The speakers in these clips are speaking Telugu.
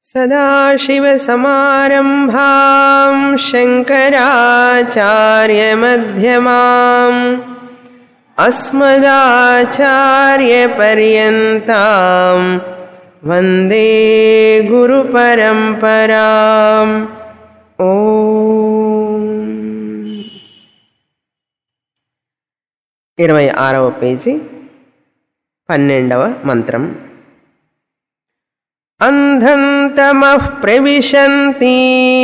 सदाशिवसमारम्भाम् शङ्कराचार्यमध्यमाम् अस्मदाचार्यपर्यन्ताम् वन्दे गुरुपरम्पराम् ओ ఇరవై ఆరవ పేజీ పన్నెండవ మంత్రం అంధంతమః ప్రవిశంతి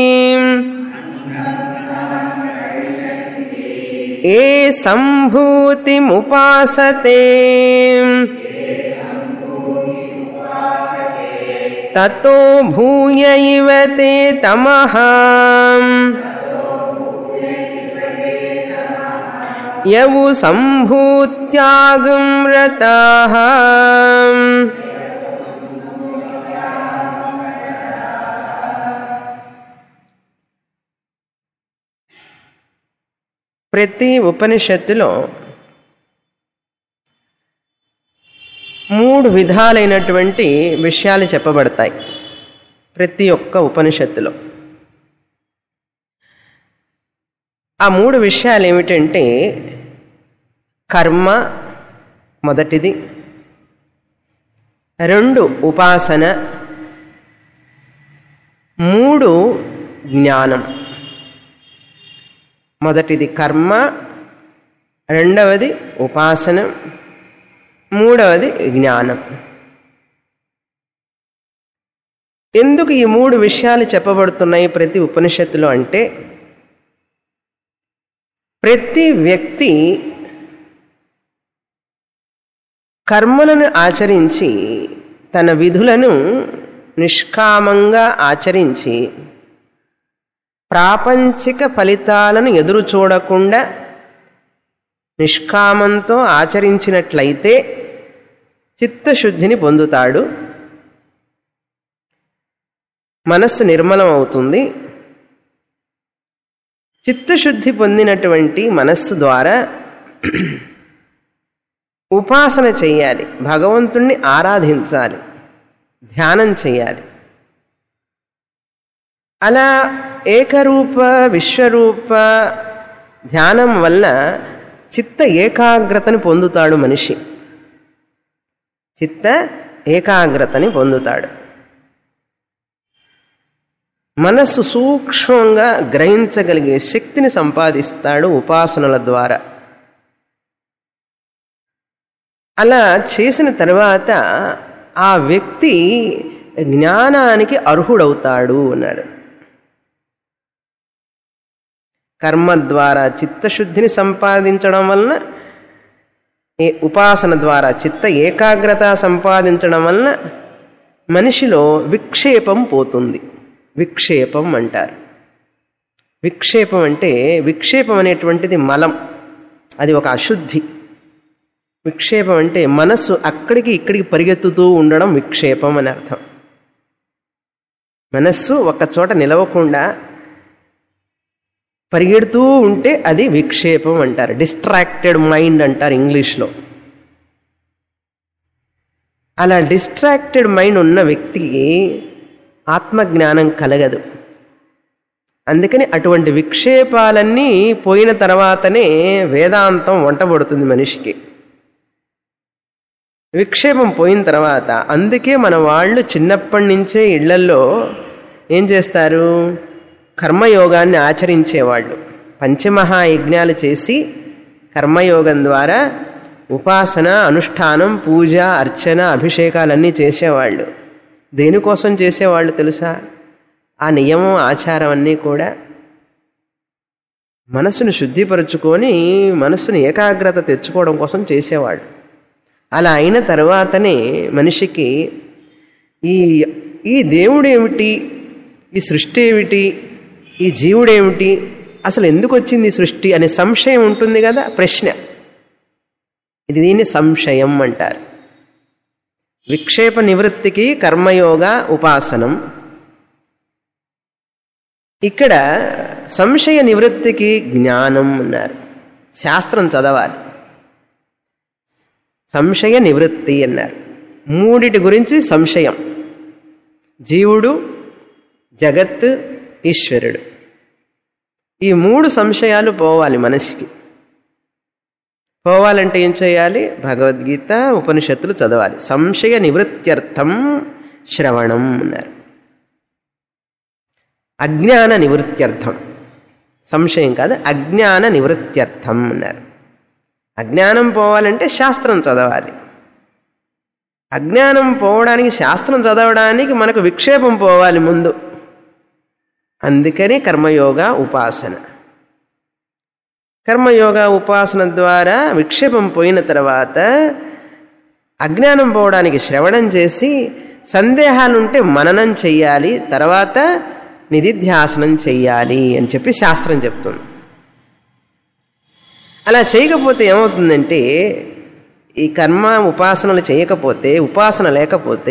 ఏ సంభూతిముపాసతే తతో భూయ ఇవ తే తమః యవు సంభూత్యాగం రతాః ప్రతి ఉపనిషత్తులో మూడు విధాలైనటువంటి విషయాలు చెప్పబడతాయి ప్రతి ఒక్క ఉపనిషత్తులో ఆ మూడు విషయాలు ఏమిటంటే కర్మ మొదటిది రెండు ఉపాసన మూడు జ్ఞానం మొదటిది కర్మ రెండవది ఉపాసన మూడవది జ్ఞానం ఎందుకు ఈ మూడు విషయాలు చెప్పబడుతున్నాయి ప్రతి ఉపనిషత్తులో అంటే ప్రతి వ్యక్తి కర్మలను ఆచరించి తన విధులను నిష్కామంగా ఆచరించి ప్రాపంచిక ఫలితాలను ఎదురు చూడకుండా నిష్కామంతో ఆచరించినట్లయితే చిత్తశుద్ధిని పొందుతాడు మనస్సు నిర్మలం అవుతుంది చిత్తశుద్ధి పొందినటువంటి మనస్సు ద్వారా ఉపాసన చేయాలి భగవంతుణ్ణి ఆరాధించాలి ధ్యానం చేయాలి అలా ఏకరూప విశ్వరూప ధ్యానం వల్ల చిత్త ఏకాగ్రతని పొందుతాడు మనిషి చిత్త ఏకాగ్రతని పొందుతాడు మనస్సు సూక్ష్మంగా గ్రహించగలిగే శక్తిని సంపాదిస్తాడు ఉపాసనల ద్వారా అలా చేసిన తర్వాత ఆ వ్యక్తి జ్ఞానానికి అర్హుడవుతాడు అన్నాడు కర్మ ద్వారా చిత్తశుద్ధిని సంపాదించడం వలన ఉపాసన ద్వారా చిత్త ఏకాగ్రత సంపాదించడం వలన మనిషిలో విక్షేపం పోతుంది విక్షేపం అంటారు విక్షేపం అంటే విక్షేపం అనేటువంటిది మలం అది ఒక అశుద్ధి విక్షేపం అంటే మనస్సు అక్కడికి ఇక్కడికి పరిగెత్తుతూ ఉండడం విక్షేపం అని అర్థం మనస్సు ఒక చోట నిలవకుండా పరిగెడుతూ ఉంటే అది విక్షేపం అంటారు డిస్ట్రాక్టెడ్ మైండ్ అంటారు ఇంగ్లీష్లో అలా డిస్ట్రాక్టెడ్ మైండ్ ఉన్న వ్యక్తికి ఆత్మజ్ఞానం కలగదు అందుకని అటువంటి విక్షేపాలన్నీ పోయిన తర్వాతనే వేదాంతం వంటబడుతుంది మనిషికి విక్షేపం పోయిన తర్వాత అందుకే మన వాళ్ళు చిన్నప్పటి నుంచే ఇళ్లల్లో ఏం చేస్తారు కర్మయోగాన్ని ఆచరించేవాళ్ళు పంచమహాయజ్ఞాలు చేసి కర్మయోగం ద్వారా ఉపాసన అనుష్ఠానం పూజ అర్చన అభిషేకాలన్నీ చేసేవాళ్ళు దేనికోసం చేసేవాళ్ళు తెలుసా ఆ నియమం ఆచారం అన్నీ కూడా మనసును శుద్ధిపరుచుకొని మనస్సును ఏకాగ్రత తెచ్చుకోవడం కోసం చేసేవాళ్ళు అలా అయిన తర్వాతనే మనిషికి ఈ ఈ దేవుడు ఏమిటి ఈ సృష్టి ఏమిటి ఈ జీవుడేమిటి అసలు ఎందుకు వచ్చింది సృష్టి అనే సంశయం ఉంటుంది కదా ప్రశ్న ఇది దీన్ని సంశయం అంటారు విక్షేప నివృత్తికి కర్మయోగ ఉపాసనం ఇక్కడ సంశయ నివృత్తికి జ్ఞానం అన్నారు శాస్త్రం చదవాలి సంశయ నివృత్తి అన్నారు మూడిటి గురించి సంశయం జీవుడు జగత్ ఈశ్వరుడు ఈ మూడు సంశయాలు పోవాలి మనిషికి పోవాలంటే ఏం చేయాలి భగవద్గీత ఉపనిషత్తులు చదవాలి సంశయ నివృత్త్యర్థం శ్రవణం అన్నారు అజ్ఞాన నివృత్త్యర్థం సంశయం కాదు అజ్ఞాన నివృత్త్యర్థం అన్నారు అజ్ఞానం పోవాలంటే శాస్త్రం చదవాలి అజ్ఞానం పోవడానికి శాస్త్రం చదవడానికి మనకు విక్షేపం పోవాలి ముందు అందుకని కర్మయోగ ఉపాసన కర్మయోగ ఉపాసన ద్వారా విక్షేపం పోయిన తర్వాత అజ్ఞానం పోవడానికి శ్రవణం చేసి సందేహాలుంటే మననం చెయ్యాలి తర్వాత నిధిధ్యాసనం చెయ్యాలి అని చెప్పి శాస్త్రం చెప్తుంది అలా చేయకపోతే ఏమవుతుందంటే ఈ కర్మ ఉపాసనలు చేయకపోతే ఉపాసన లేకపోతే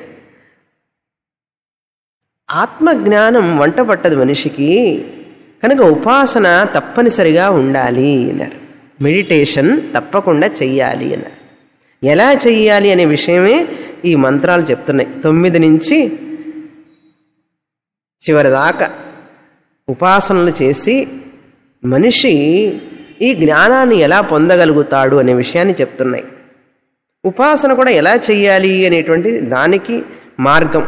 ఆత్మజ్ఞానం వంట పట్టదు మనిషికి కనుక ఉపాసన తప్పనిసరిగా ఉండాలి అన్నారు మెడిటేషన్ తప్పకుండా చెయ్యాలి అన్నారు ఎలా చెయ్యాలి అనే విషయమే ఈ మంత్రాలు చెప్తున్నాయి తొమ్మిది నుంచి చివరి దాకా ఉపాసనలు చేసి మనిషి ఈ జ్ఞానాన్ని ఎలా పొందగలుగుతాడు అనే విషయాన్ని చెప్తున్నాయి ఉపాసన కూడా ఎలా చెయ్యాలి అనేటువంటి దానికి మార్గం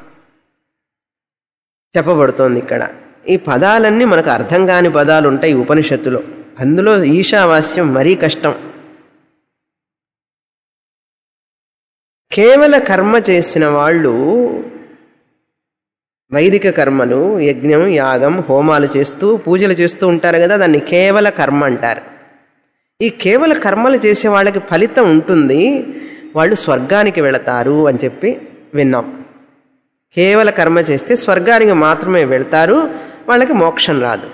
చెప్పబడుతోంది ఇక్కడ ఈ పదాలన్నీ మనకు అర్థం కాని పదాలు ఉంటాయి ఉపనిషత్తులో అందులో ఈశావాస్యం మరీ కష్టం కేవల కర్మ చేసిన వాళ్ళు వైదిక కర్మలు యజ్ఞం యాగం హోమాలు చేస్తూ పూజలు చేస్తూ ఉంటారు కదా దాన్ని కేవల కర్మ అంటారు ఈ కేవల కర్మలు చేసే వాళ్ళకి ఫలితం ఉంటుంది వాళ్ళు స్వర్గానికి వెళతారు అని చెప్పి విన్నాం కేవల కర్మ చేస్తే స్వర్గానికి మాత్రమే వెళ్తారు వాళ్ళకి మోక్షం రాదు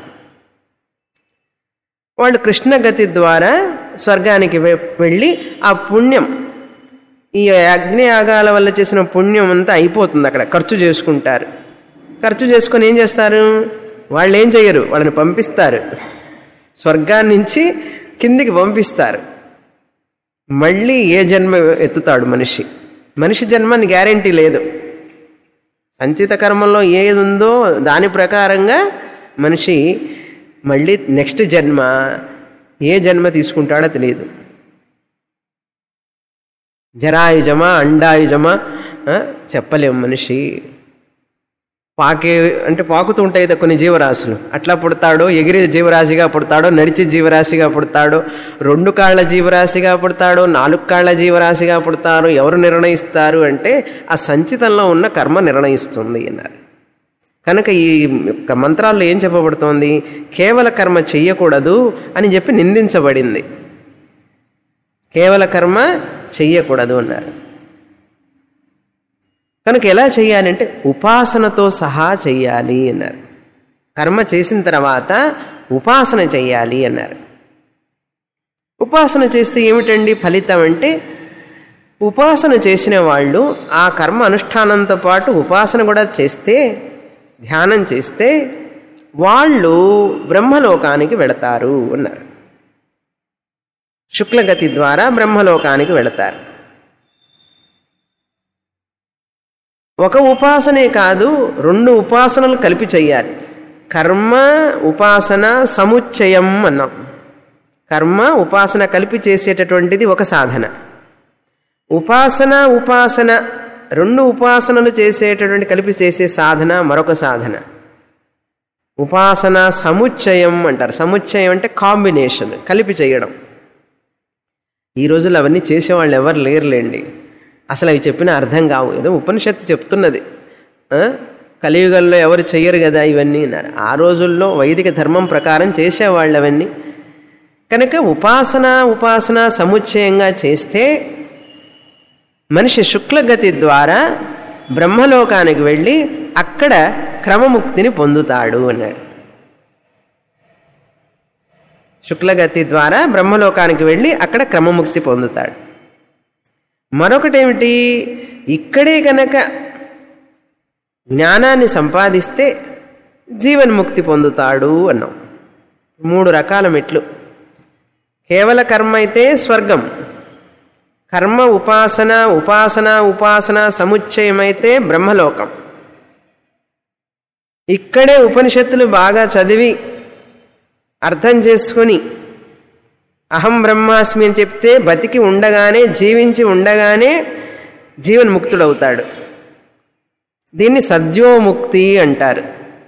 వాళ్ళు కృష్ణగతి ద్వారా స్వర్గానికి వెళ్ళి ఆ పుణ్యం ఈ అగ్నియాగాల వల్ల చేసిన పుణ్యం అంతా అయిపోతుంది అక్కడ ఖర్చు చేసుకుంటారు ఖర్చు చేసుకొని ఏం చేస్తారు వాళ్ళు ఏం చేయరు వాళ్ళని పంపిస్తారు స్వర్గాన్ని నుంచి కిందికి పంపిస్తారు మళ్ళీ ఏ జన్మ ఎత్తుతాడు మనిషి మనిషి జన్మని గ్యారంటీ లేదు సంచిత కర్మంలో ఏది ఉందో దాని ప్రకారంగా మనిషి మళ్ళీ నెక్స్ట్ జన్మ ఏ జన్మ తీసుకుంటాడో తెలియదు జరాయుజమా అండాయుజమా చెప్పలేం మనిషి పాకే అంటే పాకుతూ ఉంటాయి కదా కొన్ని జీవరాశులు అట్లా పుడతాడో ఎగిరే జీవరాశిగా పుడతాడో నడిచే జీవరాశిగా పుడతాడో రెండు కాళ్ళ జీవరాశిగా పుడతాడో నాలుగు కాళ్ళ జీవరాశిగా పుడతారో ఎవరు నిర్ణయిస్తారు అంటే ఆ సంచితంలో ఉన్న కర్మ నిర్ణయిస్తుంది అన్నారు కనుక ఈ యొక్క మంత్రాల్లో ఏం చెప్పబడుతోంది కేవల కర్మ చెయ్యకూడదు అని చెప్పి నిందించబడింది కేవల కర్మ చెయ్యకూడదు అన్నారు కనుక ఎలా చేయాలంటే ఉపాసనతో సహా చెయ్యాలి అన్నారు కర్మ చేసిన తర్వాత ఉపాసన చెయ్యాలి అన్నారు ఉపాసన చేస్తే ఏమిటండి ఫలితం అంటే ఉపాసన చేసిన వాళ్ళు ఆ కర్మ అనుష్ఠానంతో పాటు ఉపాసన కూడా చేస్తే ధ్యానం చేస్తే వాళ్ళు బ్రహ్మలోకానికి వెళతారు అన్నారు శుక్లగతి ద్వారా బ్రహ్మలోకానికి వెళతారు ఒక ఉపాసనే కాదు రెండు ఉపాసనలు కలిపి చెయ్యాలి కర్మ ఉపాసన సముచ్చయం అన్నాం కర్మ ఉపాసన కలిపి చేసేటటువంటిది ఒక సాధన ఉపాసన ఉపాసన రెండు ఉపాసనలు చేసేటటువంటి కలిపి చేసే సాధన మరొక సాధన ఉపాసన సముచ్చయం అంటారు సముచ్చయం అంటే కాంబినేషన్ కలిపి చేయడం ఈ రోజుల్లో అవన్నీ చేసేవాళ్ళు ఎవరు లేరులేండి అసలు అవి చెప్పినా అర్థం కావు ఏదో ఉపనిషత్తు చెప్తున్నది కలియుగంలో ఎవరు చెయ్యరు కదా ఇవన్నీ అన్నారు ఆ రోజుల్లో వైదిక ధర్మం ప్రకారం చేసేవాళ్ళు అవన్నీ కనుక ఉపాసన ఉపాసన సముచ్చయంగా చేస్తే మనిషి శుక్లగతి ద్వారా బ్రహ్మలోకానికి వెళ్ళి అక్కడ క్రమముక్తిని పొందుతాడు అన్నాడు శుక్లగతి ద్వారా బ్రహ్మలోకానికి వెళ్ళి అక్కడ క్రమముక్తి పొందుతాడు మరొకటేమిటి ఇక్కడే కనుక జ్ఞానాన్ని సంపాదిస్తే జీవన్ముక్తి పొందుతాడు అన్నాం మూడు రకాల మెట్లు కేవల కర్మ అయితే స్వర్గం కర్మ ఉపాసన ఉపాసన ఉపాసన సముచ్చయమైతే బ్రహ్మలోకం ఇక్కడే ఉపనిషత్తులు బాగా చదివి అర్థం చేసుకుని అహం బ్రహ్మాస్మి అని చెప్తే బతికి ఉండగానే జీవించి ఉండగానే జీవన్ముక్తుడవుతాడు దీన్ని సద్యోముక్తి అంటారు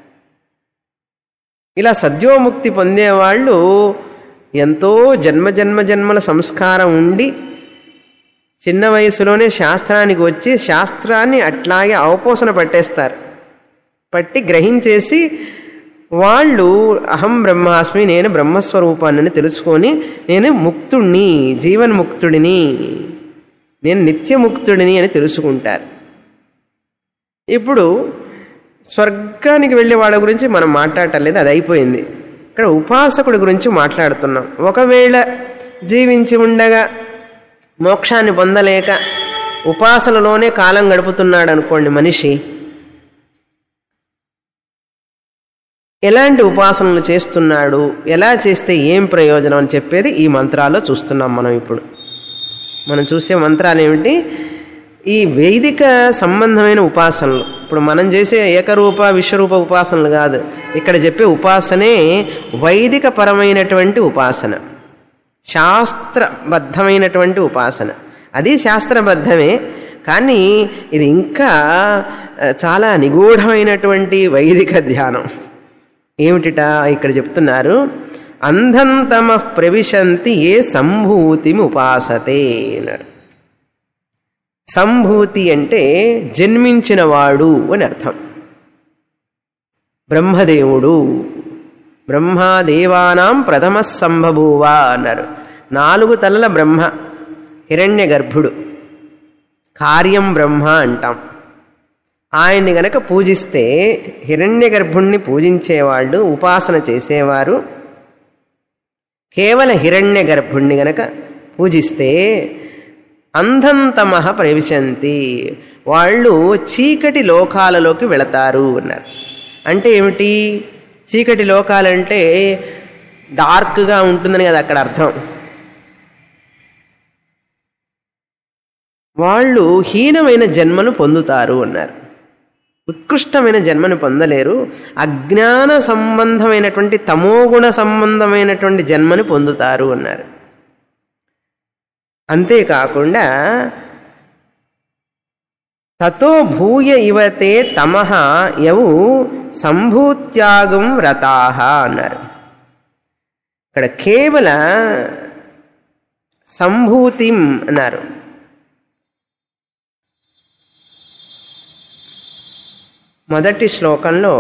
ఇలా సద్యోముక్తి పొందేవాళ్ళు ఎంతో జన్మ జన్మ జన్మల సంస్కారం ఉండి చిన్న వయసులోనే శాస్త్రానికి వచ్చి శాస్త్రాన్ని అట్లాగే అవపోసన పట్టేస్తారు పట్టి గ్రహించేసి వాళ్ళు అహం బ్రహ్మాస్మి నేను బ్రహ్మస్వరూపాన్ని తెలుసుకొని నేను ముక్తుణ్ణి జీవన్ముక్తుడిని నేను నిత్యముక్తుడిని అని తెలుసుకుంటారు ఇప్పుడు స్వర్గానికి వెళ్ళే వాళ్ళ గురించి మనం మాట్లాడటం లేదు అది అయిపోయింది ఇక్కడ ఉపాసకుడి గురించి మాట్లాడుతున్నాం ఒకవేళ జీవించి ఉండగా మోక్షాన్ని పొందలేక ఉపాసనలోనే కాలం గడుపుతున్నాడు అనుకోండి మనిషి ఎలాంటి ఉపాసనలు చేస్తున్నాడు ఎలా చేస్తే ఏం ప్రయోజనం అని చెప్పేది ఈ మంత్రాల్లో చూస్తున్నాం మనం ఇప్పుడు మనం చూసే మంత్రాలు ఏమిటి ఈ వైదిక సంబంధమైన ఉపాసనలు ఇప్పుడు మనం చేసే ఏకరూప విశ్వరూప ఉపాసనలు కాదు ఇక్కడ చెప్పే ఉపాసనే వైదిక పరమైనటువంటి ఉపాసన శాస్త్రబద్ధమైనటువంటి ఉపాసన అది శాస్త్రబద్ధమే కానీ ఇది ఇంకా చాలా నిగూఢమైనటువంటి వైదిక ధ్యానం ఏమిటిట ఇక్కడ చెప్తున్నారు అంధంతమ ప్రవిశంతి ఏ సంభూతిమి ఉపాసతే అన్నారు సంభూతి అంటే జన్మించినవాడు అని అర్థం బ్రహ్మదేవుడు బ్రహ్మాదేవానాం ప్రథమ సంభభూవ అన్నారు నాలుగు తలల బ్రహ్మ హిరణ్య గర్భుడు కార్యం బ్రహ్మ అంటాం ఆయన్ని గనక పూజిస్తే హిరణ్య గర్భుణ్ణి పూజించేవాళ్ళు ఉపాసన చేసేవారు కేవల హిరణ్య గర్భుణ్ణి గనక పూజిస్తే అంధంతమహ ప్రవిశంతి వాళ్ళు చీకటి లోకాలలోకి వెళతారు అన్నారు అంటే ఏమిటి చీకటి లోకాలంటే డార్క్గా ఉంటుందని కదా అక్కడ అర్థం వాళ్ళు హీనమైన జన్మను పొందుతారు అన్నారు ఉత్కృష్టమైన జన్మను పొందలేరు అజ్ఞాన సంబంధమైనటువంటి తమోగుణ సంబంధమైనటువంటి జన్మను పొందుతారు అన్నారు అంతేకాకుండా తతో భూయ ఇవతే తమహ యవు సంభూత్యాగం వ్రతాహ అన్నారు ఇక్కడ కేవల సంభూతిం అన్నారు మొదటి శ్లోకంలో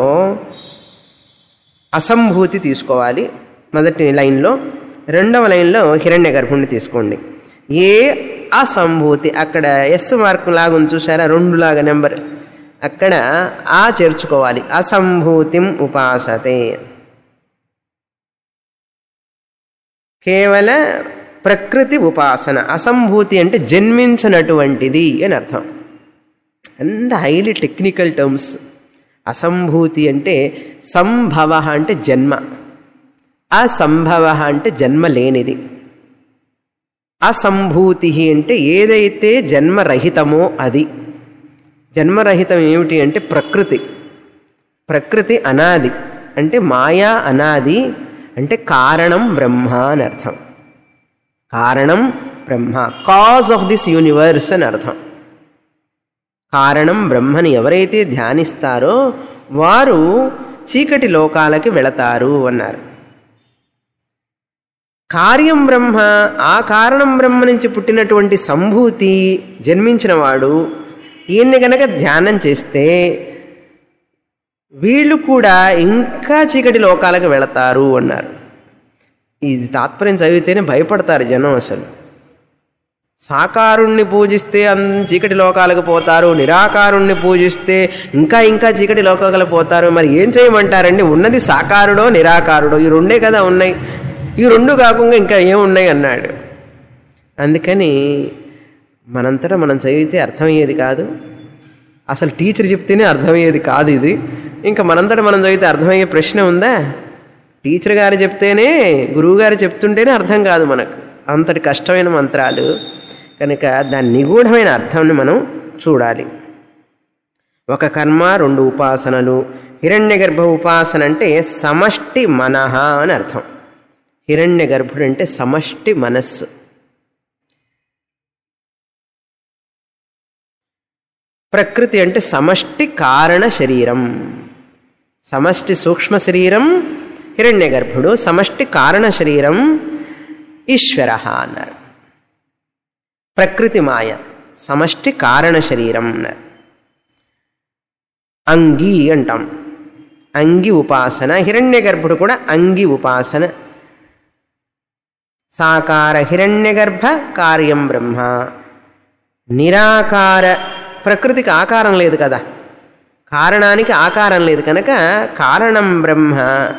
అసంభూతి తీసుకోవాలి మొదటి లైన్లో రెండవ లైన్లో హిరణ్య గర్భుణ్ణి తీసుకోండి ఏ అసంభూతి అక్కడ ఎస్ మార్క్ లాగా ఉంది చూసారా రెండు లాగా నెంబర్ అక్కడ ఆ చేర్చుకోవాలి అసంభూతిం ఉపాసతే కేవల ప్రకృతి ఉపాసన అసంభూతి అంటే జన్మించినటువంటిది అని అర్థం అండ్ హైలీ టెక్నికల్ టర్మ్స్ అసంభూతి అంటే సంభవ అంటే జన్మ అసంభవ అంటే జన్మ లేనిది అసంభూతి అంటే ఏదైతే జన్మరహితమో అది జన్మరహితం ఏమిటి అంటే ప్రకృతి ప్రకృతి అనాది అంటే మాయా అనాది అంటే కారణం బ్రహ్మ అని అర్థం కారణం Brahma cause of this universe అని అర్థం కారణం బ్రహ్మని ఎవరైతే ధ్యానిస్తారో వారు చీకటి లోకాలకి వెళతారు అన్నారు కార్యం బ్రహ్మ ఆ కారణం బ్రహ్మ నుంచి పుట్టినటువంటి సంభూతి జన్మించినవాడు ఈయన్ని గనక ధ్యానం చేస్తే వీళ్ళు కూడా ఇంకా చీకటి లోకాలకు వెళతారు అన్నారు ఇది తాత్పర్యం చదివితేనే భయపడతారు జనం అసలు సాకారుణ్ణి పూజిస్తే అన్ చీకటి లోకాలకు పోతారు నిరాకారుణ్ణి పూజిస్తే ఇంకా ఇంకా చీకటి లోకాలకు పోతారు మరి ఏం చేయమంటారండి ఉన్నది సాకారుడో నిరాకారుడో ఈ రెండే కదా ఉన్నాయి ఈ రెండు కాకుండా ఇంకా ఏమున్నాయి అన్నాడు అందుకని మనంతటా మనం చదివితే అర్థమయ్యేది కాదు అసలు టీచర్ చెప్తేనే అర్థమయ్యేది కాదు ఇది ఇంకా మనంతటా మనం చదివితే అర్థమయ్యే ప్రశ్న ఉందా టీచర్ గారు చెప్తేనే గురువు గారు చెప్తుంటేనే అర్థం కాదు మనకు అంతటి కష్టమైన మంత్రాలు కనుక దాని నిగూఢమైన అర్థాన్ని మనం చూడాలి ఒక కర్మ రెండు ఉపాసనలు హిరణ్య గర్భ ఉపాసన అంటే సమష్టి మనః అని అర్థం హిరణ్య గర్భుడు అంటే సమష్టి మనస్సు ప్రకృతి అంటే సమష్టి కారణ శరీరం సమష్టి సూక్ష్మ శరీరం హిరణ్య గర్భుడు సమష్టి కారణ శరీరం ఈశ్వర అన్నారు ప్రకృతి మాయ సమష్టి కారణ శరీరం అన్నారు అంగి అంటాం అంగి ఉపాసన హిరణ్య గర్భుడు కూడా అంగి ఉపాసన సాకార హిరణ్య గర్భ కార్యం బ్రహ్మ నిరాకార ప్రకృతికి ఆకారం లేదు కదా కారణానికి ఆకారం లేదు కనుక కారణం బ్రహ్మ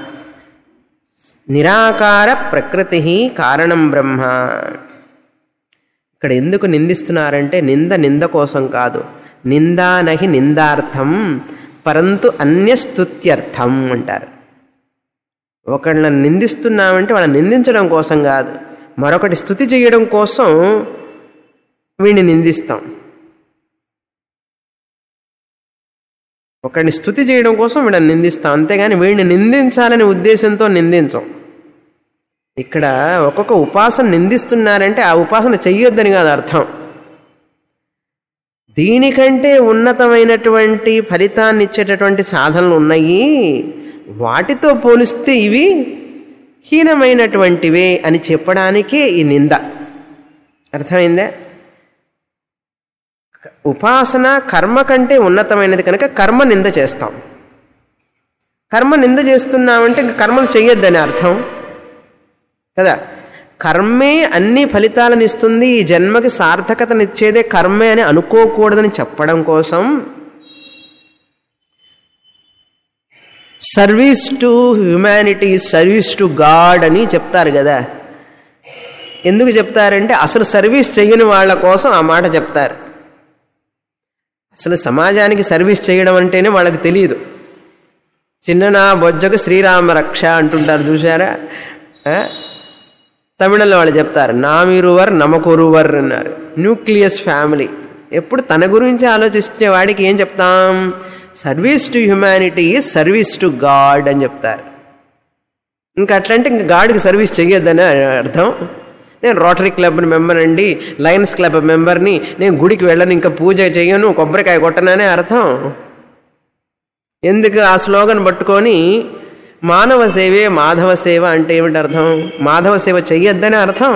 నిరాకార ప్రకృతి కారణం బ్రహ్మ ఇక్కడ ఎందుకు నిందిస్తున్నారంటే నింద నింద కోసం కాదు నిందా నహి నిందార్థం పరంతు అన్యస్తుత్యర్థం అంటారు ఒకళ్ళని నిందిస్తున్నామంటే వాళ్ళని నిందించడం కోసం కాదు మరొకటి స్థుతి చేయడం కోసం వీడిని నిందిస్తాం ఒకడిని స్థుతి చేయడం కోసం వీడిని నిందిస్తాం అంతేగాని వీడిని నిందించాలనే ఉద్దేశంతో నిందించం ఇక్కడ ఒక్కొక్క ఉపాసన నిందిస్తున్నారంటే ఆ ఉపాసన చెయ్యొద్దని కాదు అర్థం దీనికంటే ఉన్నతమైనటువంటి ఫలితాన్ని ఇచ్చేటటువంటి సాధనలు ఉన్నాయి వాటితో పోలిస్తే ఇవి హీనమైనటువంటివే అని చెప్పడానికే ఈ నింద అర్థమైందా ఉపాసన కర్మ కంటే ఉన్నతమైనది కనుక కర్మ నింద చేస్తాం కర్మ నింద చేస్తున్నామంటే ఇంక కర్మలు చెయ్యొద్దని అర్థం కదా కర్మే అన్ని ఫలితాలను ఇస్తుంది ఈ జన్మకి సార్థకతనిచ్చేదే కర్మే అని అనుకోకూడదని చెప్పడం కోసం service to humanity service to God అని చెప్తారు కదా ఎందుకు చెప్తారంటే అసలు సర్వీస్ చెయ్యని వాళ్ళ కోసం ఆ మాట చెప్తారు అసలు సమాజానికి సర్వీస్ చేయడం అంటేనే వాళ్ళకి తెలియదు చిన్న నా బొజ్జకు శ్రీరామ రక్ష అంటుంటారు చూసారా ఆ? తమిళంలో వాళ్ళు చెప్తారు నామిరువర్ నమకొరువర్ అన్నారు న్యూక్లియస్ ఫ్యామిలీ ఎప్పుడు తన గురించి ఆలోచించే వాడికి ఏం చెప్తాం service to humanity service to God అని చెప్తారు ఇంకా అట్లంటే ఇంకా గాడ్కి సర్వీస్ చెయ్యొద్దని అర్థం నేను రోటరీ క్లబ్ మెంబర్ అండి లయన్స్ క్లబ్ మెంబర్ని నేను గుడికి వెళ్ళను ఇంకా పూజ చేయను కొబ్బరికాయ కొట్టననే అర్థం ఎందుకు ఆ స్లోగన్ పట్టుకొని మానవ సేవే మాధవ సేవ అంటే ఏమిటి అర్థం మాధవ సేవ చెయ్యొద్దని అర్థం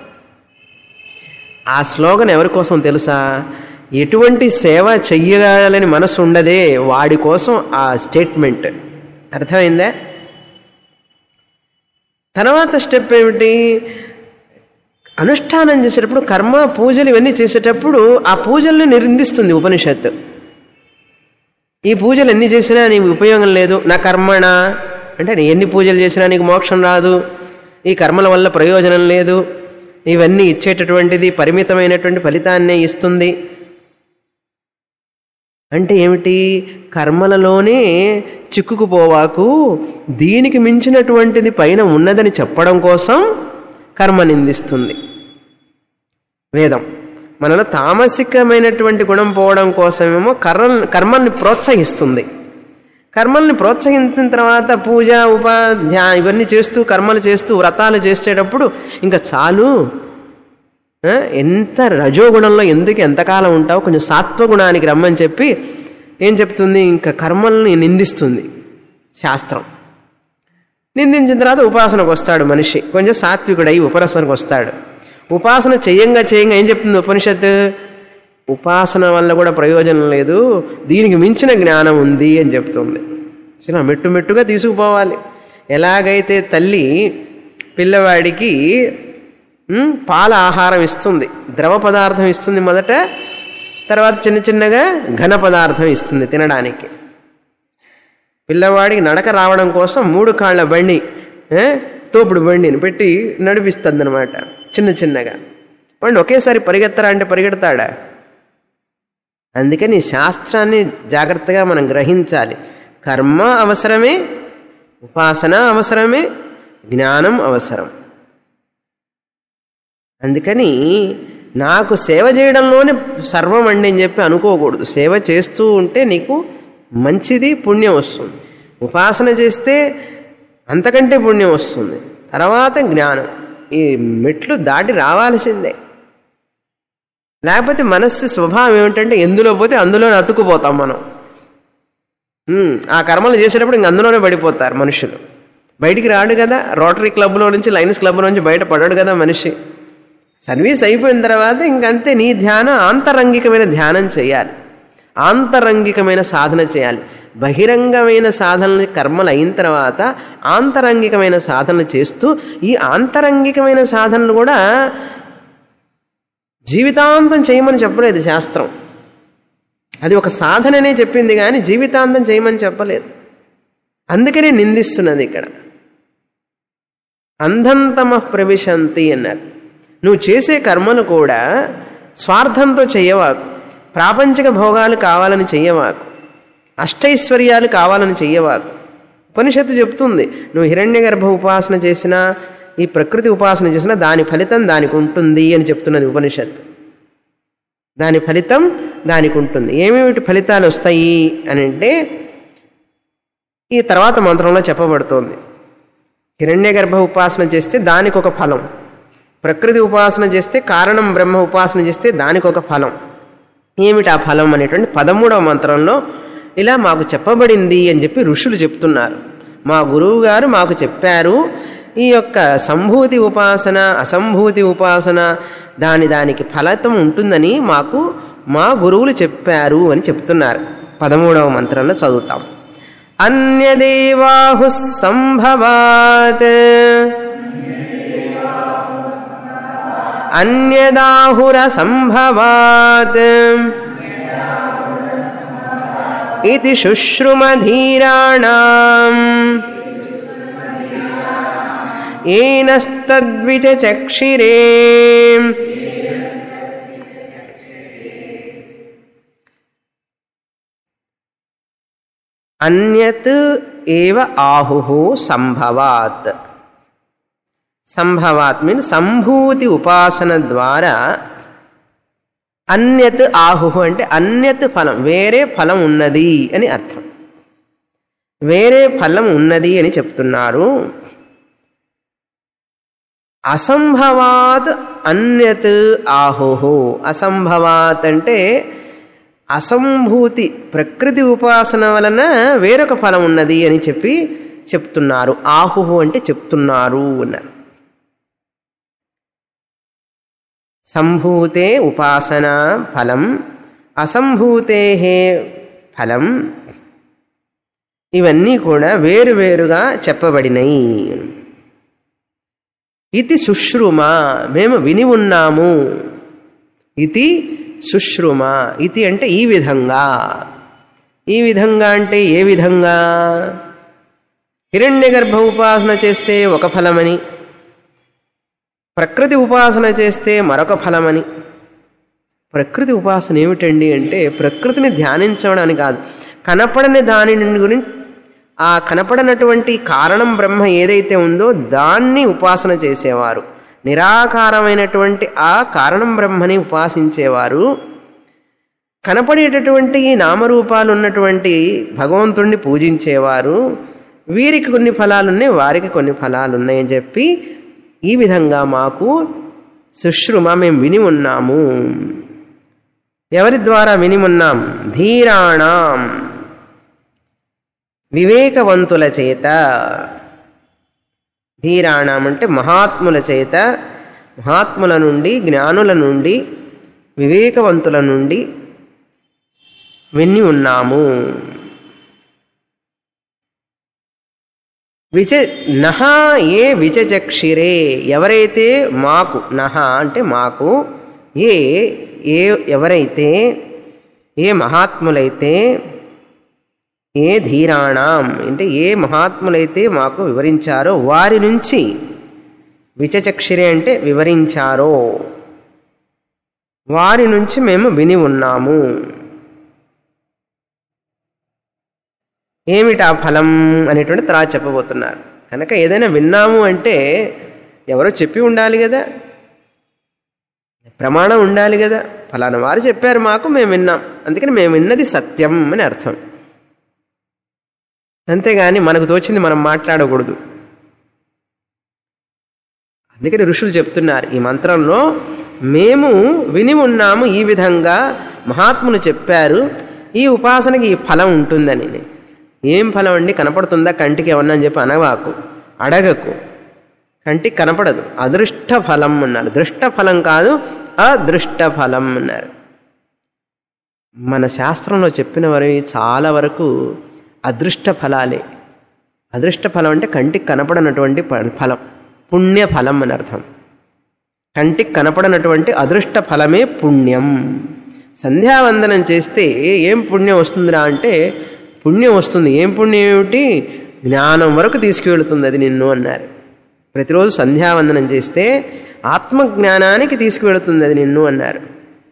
ఆ స్లోగన్ ఎవరి కోసం తెలుసా ఎటువంటి సేవ చెయ్యాలని మనసు ఉండదే వాడి కోసం ఆ స్టేట్మెంట్ అర్థమైందా తర్వాత స్టెప్ ఏమిటి అనుష్ఠానం చేసేటప్పుడు కర్మ పూజలు ఇవన్నీ చేసేటప్పుడు ఆ పూజల్ని నిందిస్తుంది ఉపనిషత్తు ఈ పూజలు ఎన్ని చేసినా నీకు ఉపయోగం లేదు నా కర్మణ అంటే నీ ఎన్ని పూజలు చేసినా నీకు మోక్షం రాదు ఈ కర్మల వల్ల ప్రయోజనం లేదు ఇవన్నీ ఇచ్చేటటువంటిది పరిమితమైనటువంటి ఫలితాన్నే ఇస్తుంది అంటే ఏమిటి కర్మలలోనే చిక్కుకుపోవాకు దీనికి మించినటువంటిది పైన ఉన్నదని చెప్పడం కోసం కర్మ నిందిస్తుంది వేదం మనలో తామసికమైనటువంటి గుణం పోవడం కోసమేమో కర్మ కర్మల్ని ప్రోత్సహిస్తుంది కర్మల్ని ప్రోత్సహించిన తర్వాత పూజ ఉపా ధ్యా ఇవన్నీ చేస్తూ కర్మలు చేస్తూ వ్రతాలు చేసేటప్పుడు ఇంకా చాలు ఆ, ఎంత రజోగుణంలో ఎందుకు ఎంతకాలం ఉంటావు కొంచెం సాత్వగుణానికి రమ్మని చెప్పి ఏం చెప్తుంది ఇంకా కర్మల్ని నిందిస్తుంది శాస్త్రం నిందించిన తర్వాత ఉపాసనకు వస్తాడు మనిషి కొంచెం సాత్వికుడై ఉపాసనకు వస్తాడు ఉపాసన చేయంగా చేయంగా ఏం చెప్తుంది ఉపనిషత్తు ఉపాసన వల్ల కూడా ప్రయోజనం లేదు దీనికి మించిన జ్ఞానం ఉంది అని చెప్తుంది చిన్న మెట్టు మెట్టుగా తీసుకుపోవాలి ఎలాగైతే తల్లి పిల్లవాడికి ఉమ్, పాల ఆహారం ఇస్తుంది ద్రవ పదార్థం ఇస్తుంది మొదట తర్వాత చిన్న చిన్నగా ఘన పదార్థం ఇస్తుంది తినడానికి పిల్లవాడికి నడక రావడం కోసం మూడు కాళ్ళ బండి ఏ, తోపుడు బండిని పెట్టి నడిపిస్తుంది అనమాట చిన్న చిన్నగా వాడిని ఒకేసారి పరిగెత్తరా అంటే పరిగెడతాడా అందుకని శాస్త్రాన్ని జాగ్రత్తగా మనం గ్రహించాలి కర్మ అవసరమే ఉపాసన అవసరమే జ్ఞానం అవసరం అందుకని నాకు సేవ చేయడంలోనే సర్వం అండి అని చెప్పి అనుకోకూడదు సేవ చేస్తూ ఉంటే నీకు మంచిది పుణ్యం వస్తుంది ఉపాసన చేస్తే అంతకంటే పుణ్యం వస్తుంది తర్వాత జ్ఞానం ఈ మెట్లు దాటి రావాల్సిందే లేకపోతే మనస్సు స్వభావం ఏమిటంటే ఎందులో పోతే అందులోనే అతుక్కుపోతాం మనం ఉమ్, ఆ కర్మలు చేసేటప్పుడు ఇంక అందులోనే పడిపోతారు మనుషులు బయటికి రాడు కదా రోటరీ క్లబ్లో నుంచి లైన్స్ క్లబ్ నుంచి బయట పడాడు కదా మనిషి సర్వీస్ అయిపోయిన తర్వాత ఇంకంతే నీ ధ్యానం ఆంతరంగికమైన ధ్యానం చేయాలి ఆంతరంగికమైన సాధన చేయాలి బహిరంగమైన సాధనలు కర్మలు అయిన తర్వాత ఆంతరంగికమైన సాధనలు చేస్తూ ఈ ఆంతరంగికమైన సాధనలు కూడా జీవితాంతం చేయమని చెప్పలేదు శాస్త్రం అది ఒక సాధననే చెప్పింది కానీ జీవితాంతం చేయమని చెప్పలేదు అందుకనే నిందిస్తున్నది ఇక్కడ అంధంతమ ప్రవిశంతి అన్నారు నువ్వు చేసే కర్మలు కూడా స్వార్థంతో చెయ్యవాకు ప్రాపంచిక భోగాలు కావాలని చెయ్యవాకు అష్టైశ్వర్యాలు కావాలని చెయ్యవాకు ఉపనిషత్తు చెప్తుంది నువ్వు హిరణ్య గర్భ ఉపాసన చేసినా ఈ ప్రకృతి ఉపాసన చేసినా దాని ఫలితం దానికి ఉంటుంది అని చెప్తున్నది ఉపనిషత్తు దాని ఫలితం దానికి ఉంటుంది ఏమేమిటి ఫలితాలు వస్తాయి అని అంటే ఈ తర్వాత మంత్రంలో చెప్పబడుతోంది హిరణ్య గర్భ ఉపాసన చేస్తే దానికి ఒక ఫలం ప్రకృతి ఉపాసన చేస్తే కారణం బ్రహ్మ ఉపాసన చేస్తే దానికి ఒక ఫలం ఏమిటి ఆ ఫలం అనేటువంటి పదమూడవ మంత్రంలో ఇలా మాకు చెప్పబడింది అని చెప్పి ఋషులు చెప్తున్నారు మా గురువు గారు మాకు చెప్పారు ఈ యొక్క సంభూతి ఉపాసన అసంభూతి ఉపాసన దాని దానికి ఫలితం ఉంటుందని మాకు మా గురువులు చెప్పారు అని చెప్తున్నారు పదమూడవ మంత్రంలో చదువుతాం అన్యదేవాహు సంభవాత్ అన్యదాహుర సంభవాత్ ఇది శుశ్రుమధీరాణం ఏనస్తద్విచక్షిరే అన్యత్ ఏవ ఆహు సంభవాత్ సంభవాత్ మీన్ సంభూతి ఉపాసన ద్వారా అన్యత్ ఆహు అంటే అన్యత్ ఫలం వేరే ఫలం ఉన్నది అని అర్థం వేరే ఫలం ఉన్నది అని చెప్తున్నారు అసంభవాత్ అన్యత్ ఆహోహో అసంభవాత్ అంటే అసంభూతి ప్రకృతి ఉపాసన వలన వేరొక ఫలం ఉన్నది అని చెప్పి చెప్తున్నారు ఆహుహు అంటే చెప్తున్నారు అన్నారు సంభూతే ఉపాసన ఫలం అసంభూతే ఫలం ఇవన్నీ కూడా వేరువేరుగా చెప్పబడినయి ఇది సుశ్రుమ మేము విని ఉన్నాము ఇది సుశ్రుమ ఇది అంటే ఈ విధంగా ఈ విధంగా అంటే ఏ విధంగా హిరణ్య గర్భ ఉపాసన చేస్తే ఒక ఫలమని ప్రకృతి ఉపాసన చేస్తే మరొక ఫలమని ప్రకృతి ఉపాసన ఏమిటండి అంటే ప్రకృతిని ధ్యానించడం అని కాదు కనపడని దాని గురించి ఆ కనపడనటువంటి కారణం బ్రహ్మ ఏదైతే ఉందో దాన్ని ఉపాసన చేసేవారు నిరాకారమైనటువంటి ఆ కారణం బ్రహ్మని ఉపాసించేవారు కనపడేటటువంటి ఈ నామరూపాలు ఉన్నటువంటి భగవంతుణ్ణి పూజించేవారు వీరికి కొన్ని ఫలాలున్నాయి వారికి కొన్ని ఫలాలున్నాయని చెప్పి ఈ విధంగా మాకు సుశ్రుమ మేము విని ఉన్నాము ఎవరి ద్వారా విని ఉన్నాం ధీరాణం వివేకవంతుల చేత ధీరాణం అంటే మహాత్ముల చేత మహాత్ముల నుండి జ్ఞానుల నుండి వివేకవంతుల నుండి విని ఉన్నాము విచ నహ ఏ విచచక్షిరే ఎవరైతే మాకు నహ అంటే మాకు ఏ ఏ ఎవరైతే ఏ మహాత్ములైతే ఏ ధీరాణం అంటే ఏ మహాత్ములైతే మాకు వివరించారో వారి నుంచి విచచక్షిరే అంటే వివరించారో వారి నుంచి మేము విని ఉన్నాము ఏమిటి ఆ ఫలం అనేటువంటి తర్వాత చెప్పబోతున్నారు కనుక ఏదైనా విన్నాము అంటే ఎవరో చెప్పి ఉండాలి కదా ప్రమాణం ఉండాలి కదా ఫలానా వారు చెప్పారు మాకు మేము విన్నాం అందుకని మేము విన్నది సత్యం అని అర్థం అంతేగాని మనకు తోచింది మనం మాట్లాడకూడదు అందుకని ఋషులు చెప్తున్నారు ఈ మంత్రంలో మేము విని ఉన్నాము ఈ విధంగా మహాత్ములు చెప్పారు ఈ ఉపాసనకి ఈ ఫలం ఉంటుందని ఏం ఫలం అండి కనపడుతుందా కంటికి ఏమన్నా అని చెప్పి అనవాకు అడగకు కంటికి కనపడదు అదృష్ట ఫలం అన్నారు దృష్ట ఫలం కాదు అదృష్ట ఫలం అన్నారు మన శాస్త్రంలో చెప్పిన వరకు చాలా వరకు అదృష్ట ఫలాలే అదృష్ట ఫలం అంటే కంటికి కనపడనటువంటి ప- ఫలం పుణ్య ఫలం అని అర్థం కంటికి కనపడనటువంటి అదృష్ట ఫలమే పుణ్యం సంధ్యావందనం చేస్తే ఏం పుణ్యం వస్తుందిరా అంటే పుణ్యం వస్తుంది ఏం పుణ్యం ఏమిటి జ్ఞానం వరకు తీసుకువెళుతుంది అది నిన్ను అన్నారు ప్రతిరోజు సంధ్యావందనం చేస్తే ఆత్మజ్ఞానానికి తీసుకువెళుతుంది అది నిన్ను అన్నారు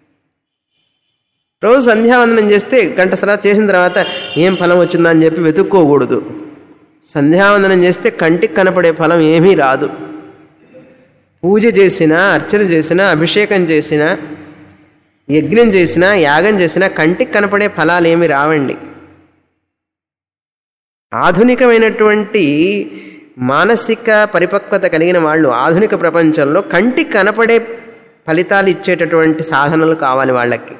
రోజు సంధ్యావందనం చేస్తే గంట తర్వాత చేసిన తర్వాత ఏం ఫలం వచ్చిందా అని చెప్పి వెతుక్కోకూడదు సంధ్యావందనం చేస్తే కంటికి కనపడే ఫలం ఏమీ రాదు పూజ చేసినా అర్చన చేసినా అభిషేకం చేసినా యజ్ఞం చేసినా యాగం చేసినా కంటికి కనపడే ఫలాలు ఏమి రావండి ఆధునికమైనటువంటి మానసిక పరిపక్వత కలిగిన వాళ్ళు ఆధునిక ప్రపంచంలో కంటికి కనపడే ఫలితాలు ఇచ్చేటటువంటి సాధనలు కావాలి వాళ్ళకి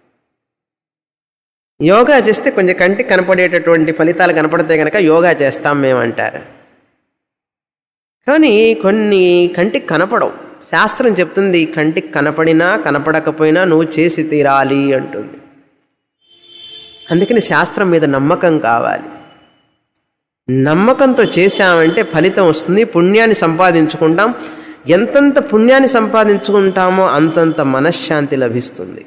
యోగా చేస్తే కొంచెం కంటికి కనపడేటటువంటి ఫలితాలు కనపడితే కనుక యోగా చేస్తాం మేమంటారు కానీ కొన్ని కంటికి కనపడవు శాస్త్రం చెప్తుంది కంటికి కనపడినా కనపడకపోయినా నువ్వు చేసి తీరాలి అంటుంది అందుకని శాస్త్రం మీద నమ్మకం కావాలి నమ్మకంతో చేశామంటే ఫలితం వస్తుంది పుణ్యాన్ని సంపాదించుకుంటాం ఎంతంత పుణ్యాన్ని సంపాదించుకుంటామో అంతంత మనశ్శాంతి లభిస్తుంది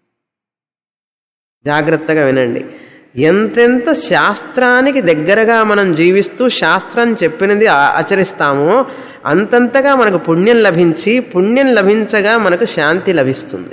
జాగ్రత్తగా వినండి ఎంతెంత శాస్త్రానికి దగ్గరగా మనం జీవిస్తూ శాస్త్రం చెప్పినది ఆ- ఆచరిస్తామో అంతంతగా మనకు పుణ్యం లభించి పుణ్యం లభించగా మనకు శాంతి లభిస్తుంది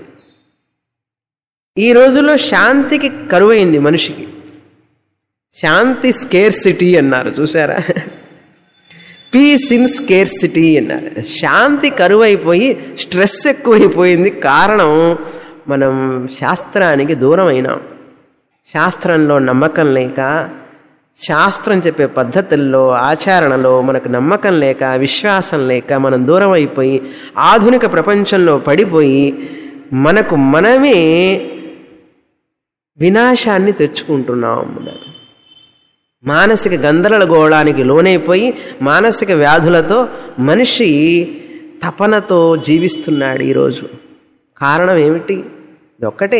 ఈ రోజుల్లో శాంతికి కరువైంది మనిషికి శాంతి స్కేర్ సిటీ అన్నారు చూసారా పీస్ ఇన్ స్కేర్ సిటీ అన్నారు శాంతి కరువైపోయి స్ట్రెస్ ఎక్కువైపోయింది కారణం మనం శాస్త్రానికి దూరం అయినాం శాస్త్రంలో నమ్మకం లేక శాస్త్రం చెప్పే పద్ధతుల్లో ఆచరణలో మనకు నమ్మకం లేక విశ్వాసం లేక మనం దూరం అయిపోయి ఆధునిక ప్రపంచంలో పడిపోయి మనకు మనమే వినాశాన్ని తెచ్చుకుంటున్నాం అన్నారు మానసిక గందరగోళానికి లోనైపోయి మానసిక వ్యాధులతో మనిషి తపనతో జీవిస్తున్నాడు ఈరోజు కారణం ఏమిటి ఇదొక్కటే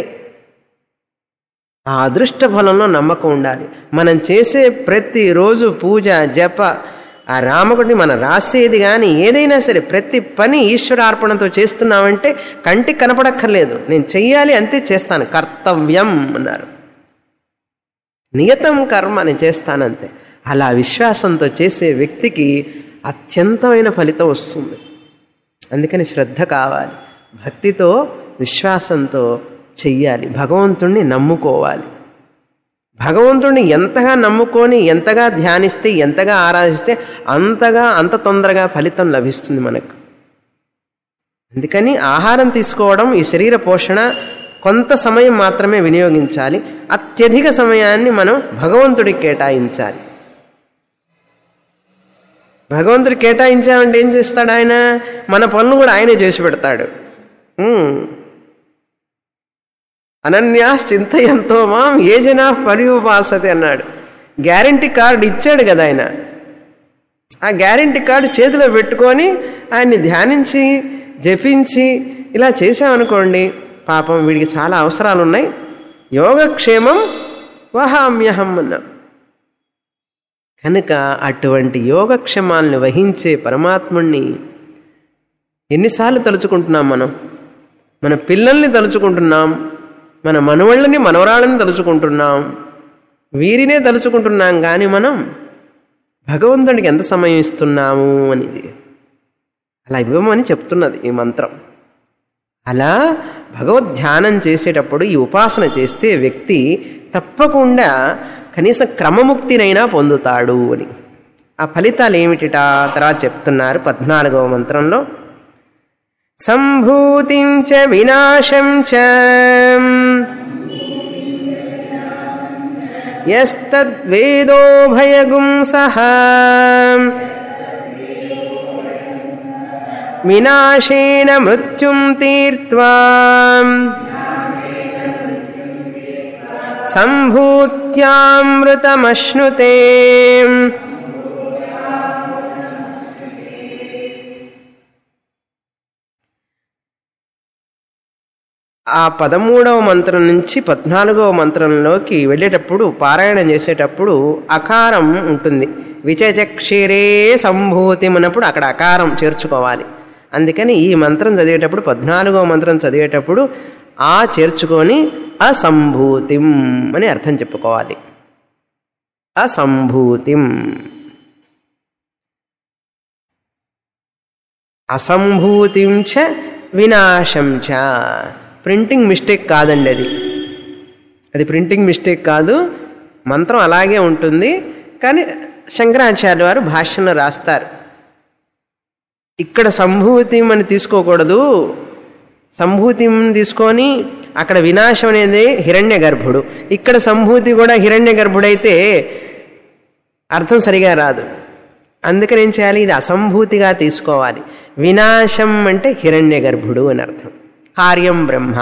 ఆ అదృష్ట ఫలంలో నమ్మకం ఉండాలి మనం చేసే ప్రతిరోజు పూజ జప ఆ రామకుడిని మనం రాసేది కానీ ఏదైనా సరే ప్రతి పని ఈశ్వరార్పణతో చేస్తున్నామంటే కంటికి కనపడక్కర్లేదు నేను చెయ్యాలి అంతే చేస్తాను కర్తవ్యం అన్నారు నియతం కర్మ నేను చేస్తానంతే అలా విశ్వాసంతో చేసే వ్యక్తికి అత్యంతమైన ఫలితం వస్తుంది అందుకని శ్రద్ధ కావాలి భక్తితో విశ్వాసంతో చెయ్యాలి భగవంతుణ్ణి నమ్ముకోవాలి భగవంతుణ్ణి ఎంతగా నమ్ముకొని ఎంతగా ధ్యానిస్తే ఎంతగా ఆరాధిస్తే అంతగా అంత తొందరగా ఫలితం లభిస్తుంది మనకు అందుకని ఆహారం తీసుకోవడం ఈ శరీర పోషణ కొంత సమయం మాత్రమే వినియోగించాలి అత్యధిక సమయాన్ని మనం భగవంతుడికి కేటాయించాలి భగవంతుడికి కేటాయించామంటే ఏం చేస్తాడు ఆయన మన పనులు కూడా ఆయనే చేసి పెడతాడు ఉమ్. అనన్యాస్ చింతయంతో మాం ఏ జనా పర్యుపాసతే అన్నాడు గ్యారంటీ కార్డు ఇచ్చాడు కదా ఆయన ఆ గ్యారంటీ కార్డు చేతిలో పెట్టుకొని ఆయన్ని ధ్యానించి జపించి ఇలా చేసామనుకోండి పాపం వీడికి చాలా అవసరాలు ఉన్నాయి యోగక్షేమం వహామ్యహం అన్నాం కనుక అటువంటి యోగక్షేమాలను వహించే పరమాత్ముణ్ణి ఎన్నిసార్లు తలుచుకుంటున్నాం మనం మన పిల్లల్ని తలుచుకుంటున్నాం మన మనవళ్ళని మనవరాళ్ళని తలుచుకుంటున్నాం వీరినే తలుచుకుంటున్నాం కానీ మనం భగవంతుడికి ఎంత సమయం ఇస్తున్నాము అనేది అలా ఇవ్వమని చెప్తున్నది ఈ మంత్రం అలా భగవద్ ధ్యానం చేసేటప్పుడు ఈ ఉపాసన చేస్తే వ్యక్తి తప్పకుండా కనీసం క్రమముక్తినైనా పొందుతాడు అని ఆ ఫలితాలు ఏమిటిటా తర్వాత చెప్తున్నారు పద్నాలుగవ మంత్రంలో సంభూతిం చ వినాశం చ యస్తద్వేదోభయగుం సహ వినాశేన మృత్యుం తీర్త్వా సంభూత్యామృతమశ్నుతే ఆ పదమూడవ మంత్రం నుంచి పద్నాలుగవ మంత్రంలోకి వెళ్ళేటప్పుడు పారాయణం చేసేటప్పుడు అకారం ఉంటుంది విచచక్షిరే సంభూతి అన్నప్పుడు అక్కడ అకారం చేర్చుకోవాలి అందుకని ఈ మంత్రం చదివేటప్పుడు పద్నాలుగవ మంత్రం చదివేటప్పుడు ఆ చేర్చుకొని అసంభూతిం అని అర్థం చెప్పుకోవాలి అసంభూతిం అసంభూతిం చ వినాశం చ ప్రింటింగ్ మిస్టేక్ కాదండి అది అది ప్రింటింగ్ మిస్టేక్ కాదు మంత్రం అలాగే ఉంటుంది కానీ శంకరాచార్య వారు భాష్యంలో రాస్తారు ఇక్కడ సంభూతిం అని తీసుకోకూడదు సంభూతిం తీసుకొని అక్కడ వినాశం అనేది హిరణ్య గర్భుడు ఇక్కడ సంభూతి కూడా హిరణ్య గర్భుడైతే అర్థం సరిగా రాదు అందుకని ఏం చేయాలి ఇది అసంభూతిగా తీసుకోవాలి వినాశం అంటే హిరణ్య గర్భుడు అని అర్థం కార్యం బ్రహ్మ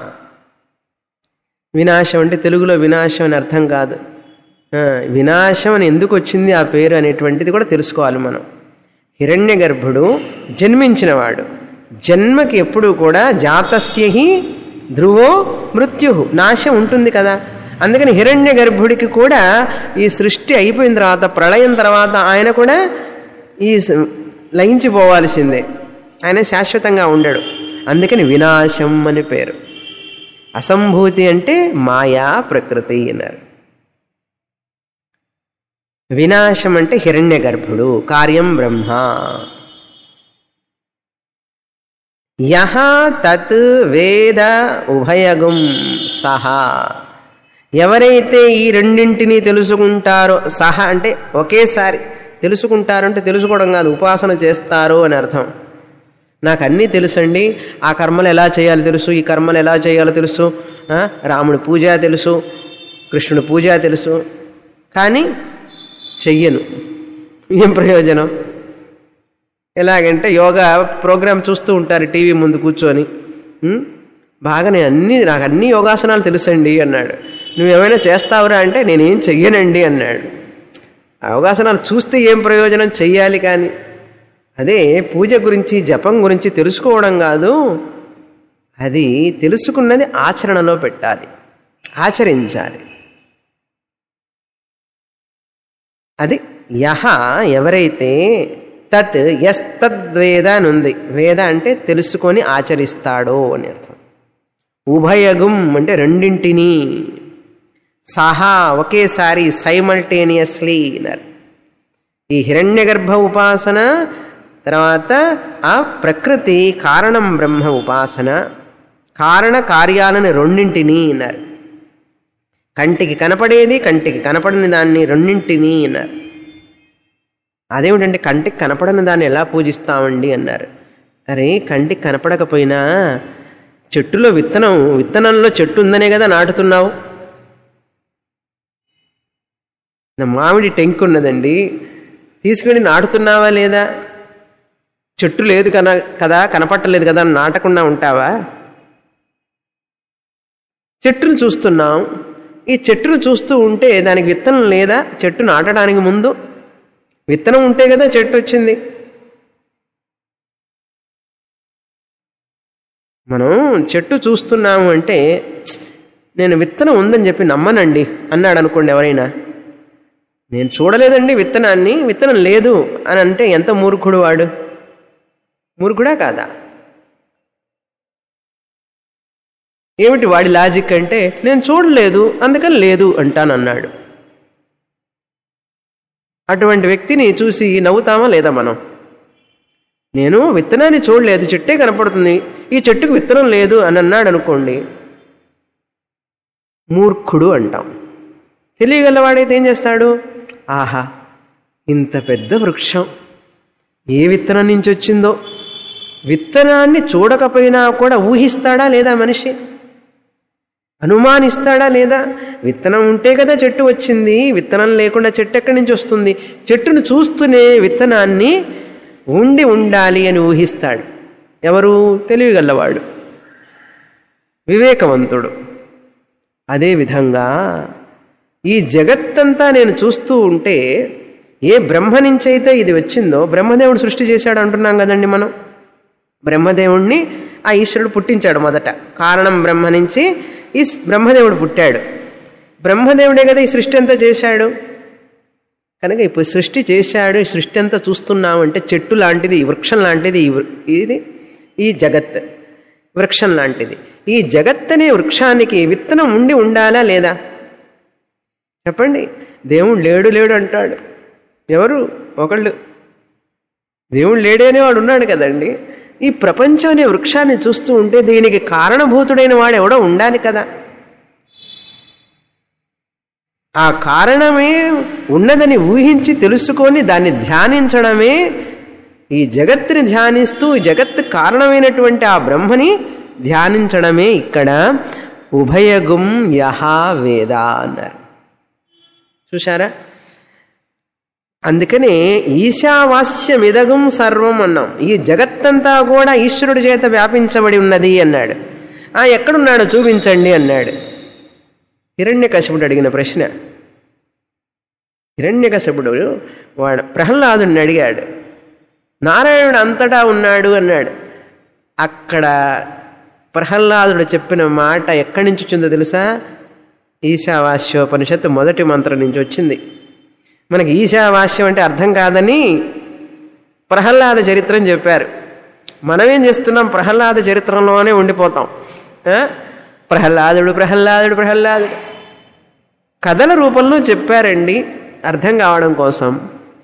వినాశం అంటే తెలుగులో వినాశం అని అర్థం కాదు ఆ, వినాశం అని ఎందుకు వచ్చింది ఆ పేరు అనేటువంటిది కూడా తెలుసుకోవాలి మనం హిరణ్య గర్భుడు జన్మించినవాడు జన్మకి ఎప్పుడు కూడా జాతస్యహి ధ్రువో మృత్యు నాశం ఉంటుంది కదా అందుకని హిరణ్య గర్భుడికి కూడా ఈ సృష్టి అయిపోయిన తర్వాత ప్రళయం తర్వాత ఆయన కూడా ఈ స- లయించిపోవాల్సిందే ఆయన శాశ్వతంగా ఉండడు అందుకని వినాశం అని పేరు అసంభూతి అంటే మాయా ప్రకృతి అన్నారు వినాశం అంటే హిరణ్య గర్భుడు కార్యం బ్రహ్మ యహ తత్ వేద ఉభయగుం సహా ఎవరైతే ఈ రెండింటినీ తెలుసుకుంటారో సహా అంటే ఒకేసారి తెలుసుకుంటారు అంటే తెలుసుకోవడం కాదు ఉపాసన చేస్తారు అని అర్థం నాకు అన్నీ తెలుసండి ఆ కర్మలు ఎలా చేయాలో తెలుసు ఈ కర్మలు ఎలా చేయాలో తెలుసు ఆ, రాముడి పూజ తెలుసు కృష్ణుడి పూజ తెలుసు కానీ చెయ్యను ఏం ప్రయోజనం ఎలాగంటే యోగా ప్రోగ్రాం చూస్తూ ఉంటారు టీవీ ముందు కూర్చొని ఉం? బాగా నేను అన్ని నాకు అన్ని యోగాసనాలు తెలుసండి అన్నాడు నువ్వేమైనా చేస్తావురా అంటే నేనేం చెయ్యనండి అన్నాడు ఆ యోగాసనాలు చూస్తే ఏం ప్రయోజనం చెయ్యాలి కానీ అదే పూజ గురించి జపం గురించి తెలుసుకోవడం కాదు అది తెలుసుకున్నది ఆచరణలో పెట్టాలి ఆచరించాలి అది యహ ఎవరైతే తత్ ఎస్ తద్వేద అని ఉంది వేద అంటే తెలుసుకొని ఆచరిస్తాడో అని అర్థం ఉభయగుం అంటే రెండింటినీ సహా ఒకేసారి సైమల్టేనియస్లీ అన్నారు ఈ హిరణ్య గర్భ ఉపాసన తర్వాత ఆ ప్రకృతి కారణం బ్రహ్మ ఉపాసన కారణ కార్యాలను రెండింటినీ అన్నారు కంటికి కనపడేది కంటికి కనపడని దాన్ని రెండింటినీ అన్నారు అదేమిటంటే కంటికి కనపడని దాన్ని ఎలా పూజిస్తామండి అన్నారు అరే కంటికి కనపడకపోయినా చెట్టులో విత్తనం విత్తనంలో చెట్టు ఉందనే కదా నాటుతున్నావు నా మామిడి టెంక్ ఉన్నదండి తీసుకెళ్ళి నాటుతున్నావా లేదా చెట్టు లేదు కన కదా కనపట్టలేదు కదా అని నాటకుండా ఉంటావా చెట్టును చూస్తున్నాం ఈ చెట్టును చూస్తూ ఉంటే దానికి విత్తనం లేదా చెట్టు నాటడానికి ముందు విత్తనం ఉంటే కదా చెట్టు వచ్చింది మనం చెట్టు చూస్తున్నాము అంటే నేను విత్తనం ఉందని చెప్పి నమ్మనండి అన్నాడు అనుకోండి ఎవరైనా నేను చూడలేదండి విత్తనాన్ని విత్తనం లేదు అని అంటే ఎంత మూర్ఖుడు వాడు మూర్ఖుడా కాదా ఏమిటి వాడి లాజిక్ అంటే నేను చూడలేదు అందుకని లేదు అంటానన్నాడు అటువంటి వ్యక్తిని చూసి నవ్వుతామా లేదా మనం నేను విత్తనాన్ని చూడలేదు చెట్టే కనపడుతుంది ఈ చెట్టుకు విత్తనం లేదు అని అన్నాడు అనుకోండి మూర్ఖుడు అంటాం తెలియగలవాడైతే ఏం చేస్తాడు ఆహా ఇంత పెద్ద వృక్షం ఏ విత్తనం నుంచి వచ్చిందో విత్తనాన్ని చూడకపోయినా కూడా ఊహిస్తాడా లేదా మనిషి అనుమానిస్తాడా లేదా విత్తనం ఉంటే కదా చెట్టు వచ్చింది విత్తనం లేకుండా చెట్టు ఎక్కడి నుంచి వస్తుంది చెట్టును చూస్తూనే విత్తనాన్ని ఉండి ఉండాలి అని ఊహిస్తాడు ఎవరు తెలివిగల్లవాడు వివేకవంతుడు అదేవిధంగా ఈ జగత్తంతా నేను చూస్తూ ఉంటే ఏ బ్రహ్మ నుంచి అయితే ఇది వచ్చిందో బ్రహ్మదేవుడు సృష్టి చేశాడు అంటున్నాం కదండి మనం బ్రహ్మదేవుణ్ణి ఆ ఈశ్వరుడు పుట్టించాడు మొదట కారణం బ్రహ్మ నుంచి ఈ బ్రహ్మదేవుడు పుట్టాడు బ్రహ్మదేవుడే కదా ఈ సృష్టి అంతా చేశాడు కనుక ఇప్పుడు సృష్టి చేశాడు ఈ సృష్టి అంతా చూస్తున్నామంటే చెట్టు లాంటిది వృక్షం లాంటిది ఈ వృ- ఇది ఈ జగత్ వృక్షం లాంటిది ఈ జగత్ అనే వృక్షానికి విత్తనం ఉండి ఉండాలా లేదా చెప్పండి దేవుడు లేడు లేడు అంటాడు ఎవరు ఒకళ్ళు దేవుడు లేడే అనేవాడు ఉన్నాడు కదండి ఈ ప్రపంచం అనే వృక్షాన్ని చూస్తూ ఉంటే దీనికి కారణభూతుడైన వాడు ఎవడో ఉండాలి కదా ఆ కారణమే ఉన్నదని ఊహించి తెలుసుకొని దాన్ని ధ్యానించడమే ఈ జగత్తుని ధ్యానిస్తూ ఈ జగత్తు కారణమైనటువంటి ఆ బ్రహ్మని ధ్యానించడమే ఇక్కడ ఉభయగుం యహ వేద అన్నారు చూశారా అందుకనే ఈశావాస్యమిదగం సర్వం అన్నాం ఈ జగత్తంతా కూడా ఈశ్వరుడి చేత వ్యాపించబడి ఉన్నది అన్నాడు ఆ ఎక్కడున్నాడో చూపించండి అన్నాడు హిరణ్యకశపుడు అడిగిన ప్రశ్న హిరణ్యకశపుడు వాడు ప్రహ్లాదుని అడిగాడు నారాయణుడు అంతటా ఉన్నాడు అన్నాడు అక్కడ ప్రహ్లాదుడు చెప్పిన మాట ఎక్కడి నుంచి వచ్చిందో తెలుసా ఈశావాస్యోపనిషత్తు మొదటి మంత్రం నుంచి వచ్చింది మనకి ఈశావాస్యం అంటే అర్థం కాదని ప్రహ్లాద చరిత్రని చెప్పారు మనమేం చేస్తున్నాం ప్రహ్లాద చరిత్రలోనే ఉండిపోతాం ఆ? ప్రహ్లాదుడు ప్రహ్లాదుడు ప్రహ్లాదుడు కథల రూపంలో చెప్పారండి అర్థం కావడం కోసం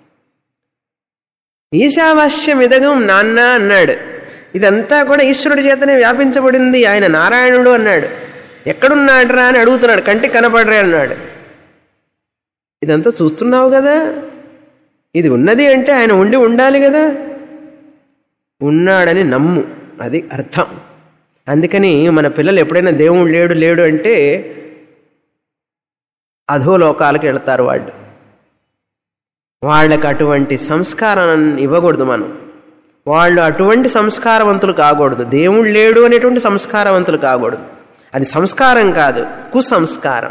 ఈశావాస్యం ఇదగం నాన్న అన్నాడు ఇదంతా కూడా ఈశ్వరుడి చేతనే వ్యాపించబడింది ఆయన నారాయణుడు అన్నాడు ఎక్కడున్నాడురా అని అడుగుతున్నాడు కంటికి కనపడరే అన్నాడు ఇదంతా చూస్తున్నావు కదా ఇది ఉన్నది అంటే ఆయన ఉండి ఉండాలి కదా ఉన్నాడని నమ్ము అది అర్థం అందుకని మన పిల్లలు ఎప్పుడైనా దేవుడు లేడు లేడు అంటే అధోలోకాలకు వెళ్తారు వాళ్ళు వాళ్ళకి అటువంటి సంస్కారం ఇవ్వకూడదు మనం వాళ్ళు అటువంటి సంస్కారవంతులు కాకూడదు దేవుడు లేడు అనేటువంటి సంస్కారవంతులు కాకూడదు అది సంస్కారం కాదు కుసంస్కారం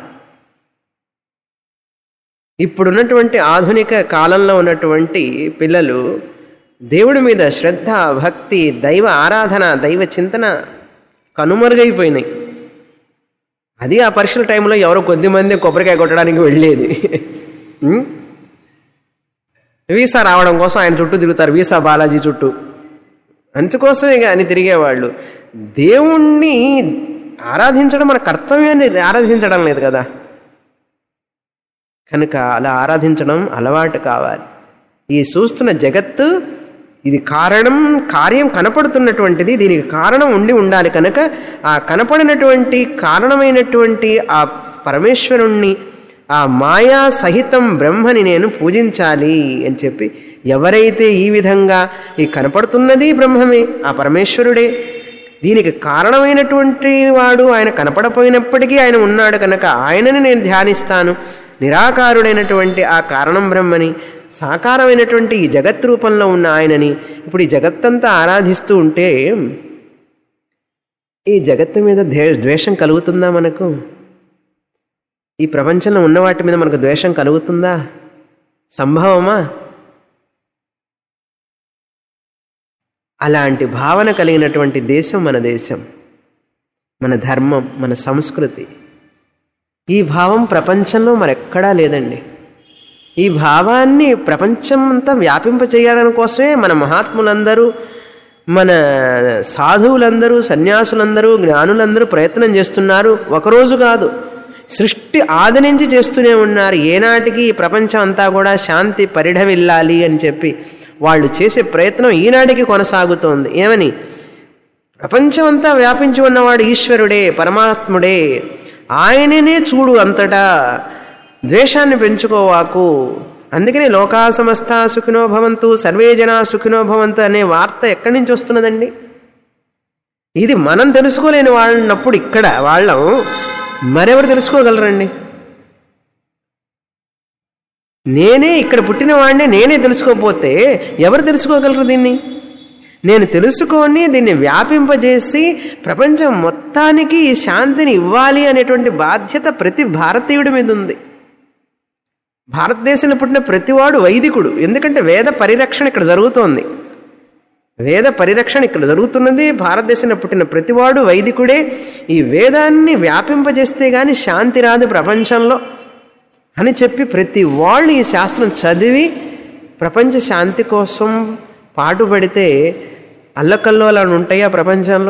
ఇప్పుడున్నటువంటి ఆధునిక కాలంలో ఉన్నటువంటి పిల్లలు దేవుడి మీద శ్రద్ధ భక్తి దైవ ఆరాధన దైవ చింతన కనుమరుగైపోయినాయి అది ఆ పరీక్షల టైంలో ఎవరో కొద్దిమంది కొబ్బరికాయ కొట్టడానికి వెళ్ళేది ఉం? వీసా రావడం కోసం ఆయన చుట్టూ తిరుగుతారు వీసా బాలాజీ చుట్టూ అందుకోసమే కానీ తిరిగేవాళ్ళు దేవుణ్ణి ఆరాధించడం మన కర్తవ్యాన్ని ఆరాధించడం లేదు కదా కనుక అలా ఆరాధించడం అలవాటు కావాలి ఈ చూస్తున్న జగత్తు ఇది కారణం కార్యం కనపడుతున్నటువంటిది దీనికి కారణం ఉండి ఉండాలి కనుక ఆ కనపడినటువంటి కారణమైనటువంటి ఆ పరమేశ్వరుణ్ణి ఆ మాయా సహితం బ్రహ్మని నేను పూజించాలి అని చెప్పి ఎవరైతే ఈ విధంగా ఈ కనపడుతున్నది బ్రహ్మమే ఆ పరమేశ్వరుడే దీనికి కారణమైనటువంటి వాడు ఆయన కనపడపోయినప్పటికీ ఆయన ఉన్నాడు కనుక ఆయనని నేను ధ్యానిస్తాను నిరాకారుడైనటువంటి ఆ కారణం బ్రహ్మని సాకారమైనటువంటి ఈ జగత్ రూపంలో ఉన్న ఆయనని ఇప్పుడు ఈ జగత్తంతా ఆరాధిస్తూ ఉంటే ఈ జగత్తు మీద దే- ద్వేషం కలుగుతుందా మనకు ఈ ప్రపంచంలో ఉన్న వాటి మీద మనకు ద్వేషం కలుగుతుందా సంభవమా అలాంటి భావన కలిగినటువంటి దేశం మన దేశం మన ధర్మం మన సంస్కృతి ఈ భావం ప్రపంచంలో మరెక్కడా లేదండి ఈ భావాన్ని ప్రపంచం అంతా వ్యాపింపచేయడం కోసమే మన మహాత్ములందరూ మన సాధువులందరూ సన్యాసులందరూ జ్ఞానులందరూ ప్రయత్నం చేస్తున్నారు ఒకరోజు కాదు సృష్టి ఆది నుంచి చేస్తూనే ఉన్నారు ఏనాటికి ఈ ప్రపంచం అంతా కూడా శాంతి పరిఢవిల్లాలి అని చెప్పి వాళ్ళు చేసే ప్రయత్నం ఈనాటికి కొనసాగుతోంది ఏమని ప్రపంచమంతా వ్యాపించి ఉన్నవాడు ఈశ్వరుడే పరమాత్ముడే ఆయననే చూడు అంతటా ద్వేషాన్ని పెంచుకోవాకు అందుకనే లోకా సమస్త సుఖినో భవంతు సర్వే జనా సుఖినో భవంతు అనే వార్త ఎక్కడి నుంచి వస్తున్నదండి ఇది మనం తెలుసుకోలేని వాళ్ళనప్పుడు ఇక్కడ వాళ్ళం మరెవరు తెలుసుకోగలరండి నేనే ఇక్కడ పుట్టిన వాడినే నేనే తెలుసుకోకపోతే ఎవరు తెలుసుకోగలరు దీన్ని నేను తెలుసుకొని దీన్ని వ్యాపింపజేసి ప్రపంచం మొత్తానికి ఈ శాంతిని ఇవ్వాలి అనేటువంటి బాధ్యత ప్రతి భారతీయుడి మీద ఉంది భారతదేశంలో పుట్టిన ప్రతివాడు వైదికుడు ఎందుకంటే వేద పరిరక్షణ ఇక్కడ జరుగుతోంది వేద పరిరక్షణ ఇక్కడ జరుగుతున్నది భారతదేశంలో పుట్టిన ప్రతివాడు వైదికుడే ఈ వేదాన్ని వ్యాపింపజేస్తే గాని శాంతి రాదు ప్రపంచంలో అని చెప్పి ప్రతి వాళ్ళు ఈ శాస్త్రం చదివి ప్రపంచ శాంతి కోసం పాటుపడితే అల్లకల్లోలాలు ఉంటాయా ప్రపంచంలో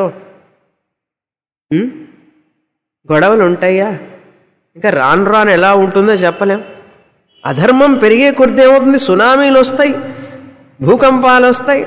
ఉం? గొడవలు ఉంటాయా ఇంకా రాను రాను ఎలా ఉంటుందో చెప్పలేం అధర్మం పెరిగే కొద్ది ఏమవుతుంది సునామీలు వస్తాయి భూకంపాలు వస్తాయి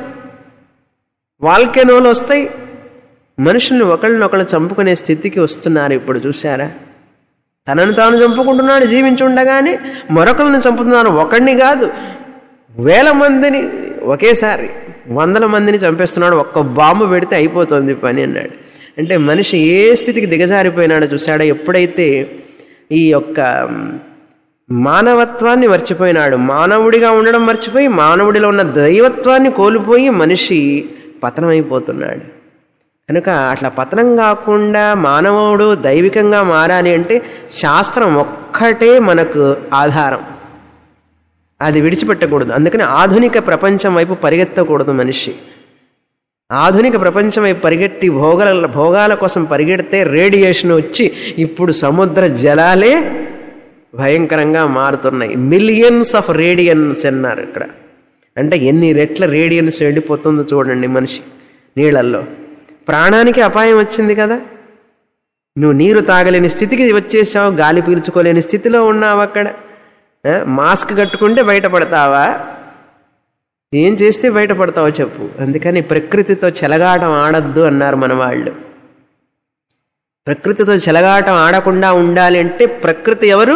వాల్కెనోలు వస్తాయి మనుషుల్ని ఒకళ్ళనొకళ్ళు చంపుకునే స్థితికి వస్తున్నారు ఇప్పుడు చూసారా తనను తాను చంపుకుంటున్నాడు జీవించి ఉండగానే మరొకరిని చంపుతున్నాడు ఒకడిని కాదు వేల మందిని ఒకేసారి వందల మందిని చంపేస్తున్నాడు ఒక్క బాంబు పెడితే అయిపోతుంది పని అన్నాడు అంటే మనిషి ఏ స్థితికి దిగజారిపోయినాడో చూశాడో ఎప్పుడైతే ఈ యొక్క మానవత్వాన్ని మర్చిపోయినాడు మానవుడిగా ఉండడం మర్చిపోయి మానవుడిలో ఉన్న దైవత్వాన్ని కోల్పోయి మనిషి పతనమైపోతున్నాడు కనుక అట్లా పతనం కాకుండా మానవుడు దైవికంగా మారాలి అంటే శాస్త్రం ఒక్కటే మనకు ఆధారం అది విడిచిపెట్టకూడదు అందుకని ఆధునిక ప్రపంచం వైపు పరిగెత్తకూడదు మనిషి ఆధునిక ప్రపంచం వైపు పరిగెట్టి భోగాల భోగాల కోసం పరిగెడితే రేడియేషన్ వచ్చి ఇప్పుడు సముద్ర జలాలే భయంకరంగా మారుతున్నాయి మిలియన్స్ ఆఫ్ రేడియన్స్ అన్నారు ఇక్కడ అంటే ఎన్ని రెట్ల రేడియన్స్ వెళ్ళిపోతుందో చూడండి మనిషి నీళ్ళల్లో ప్రాణానికి అపాయం వచ్చింది కదా నువ్వు నీరు తాగలేని స్థితికి వచ్చేసావు గాలి పీల్చుకోలేని స్థితిలో ఉన్నావు అక్కడ ఆ, మాస్క్ కట్టుకుంటే బయటపడతావా ఏం చేస్తే బయటపడతావో చెప్పు అందుకని ప్రకృతితో చెలగాటం ఆడద్దు అన్నారు మన వాళ్ళు ప్రకృతితో చెలగాటం ఆడకుండా ఉండాలి అంటే ప్రకృతి ఎవరు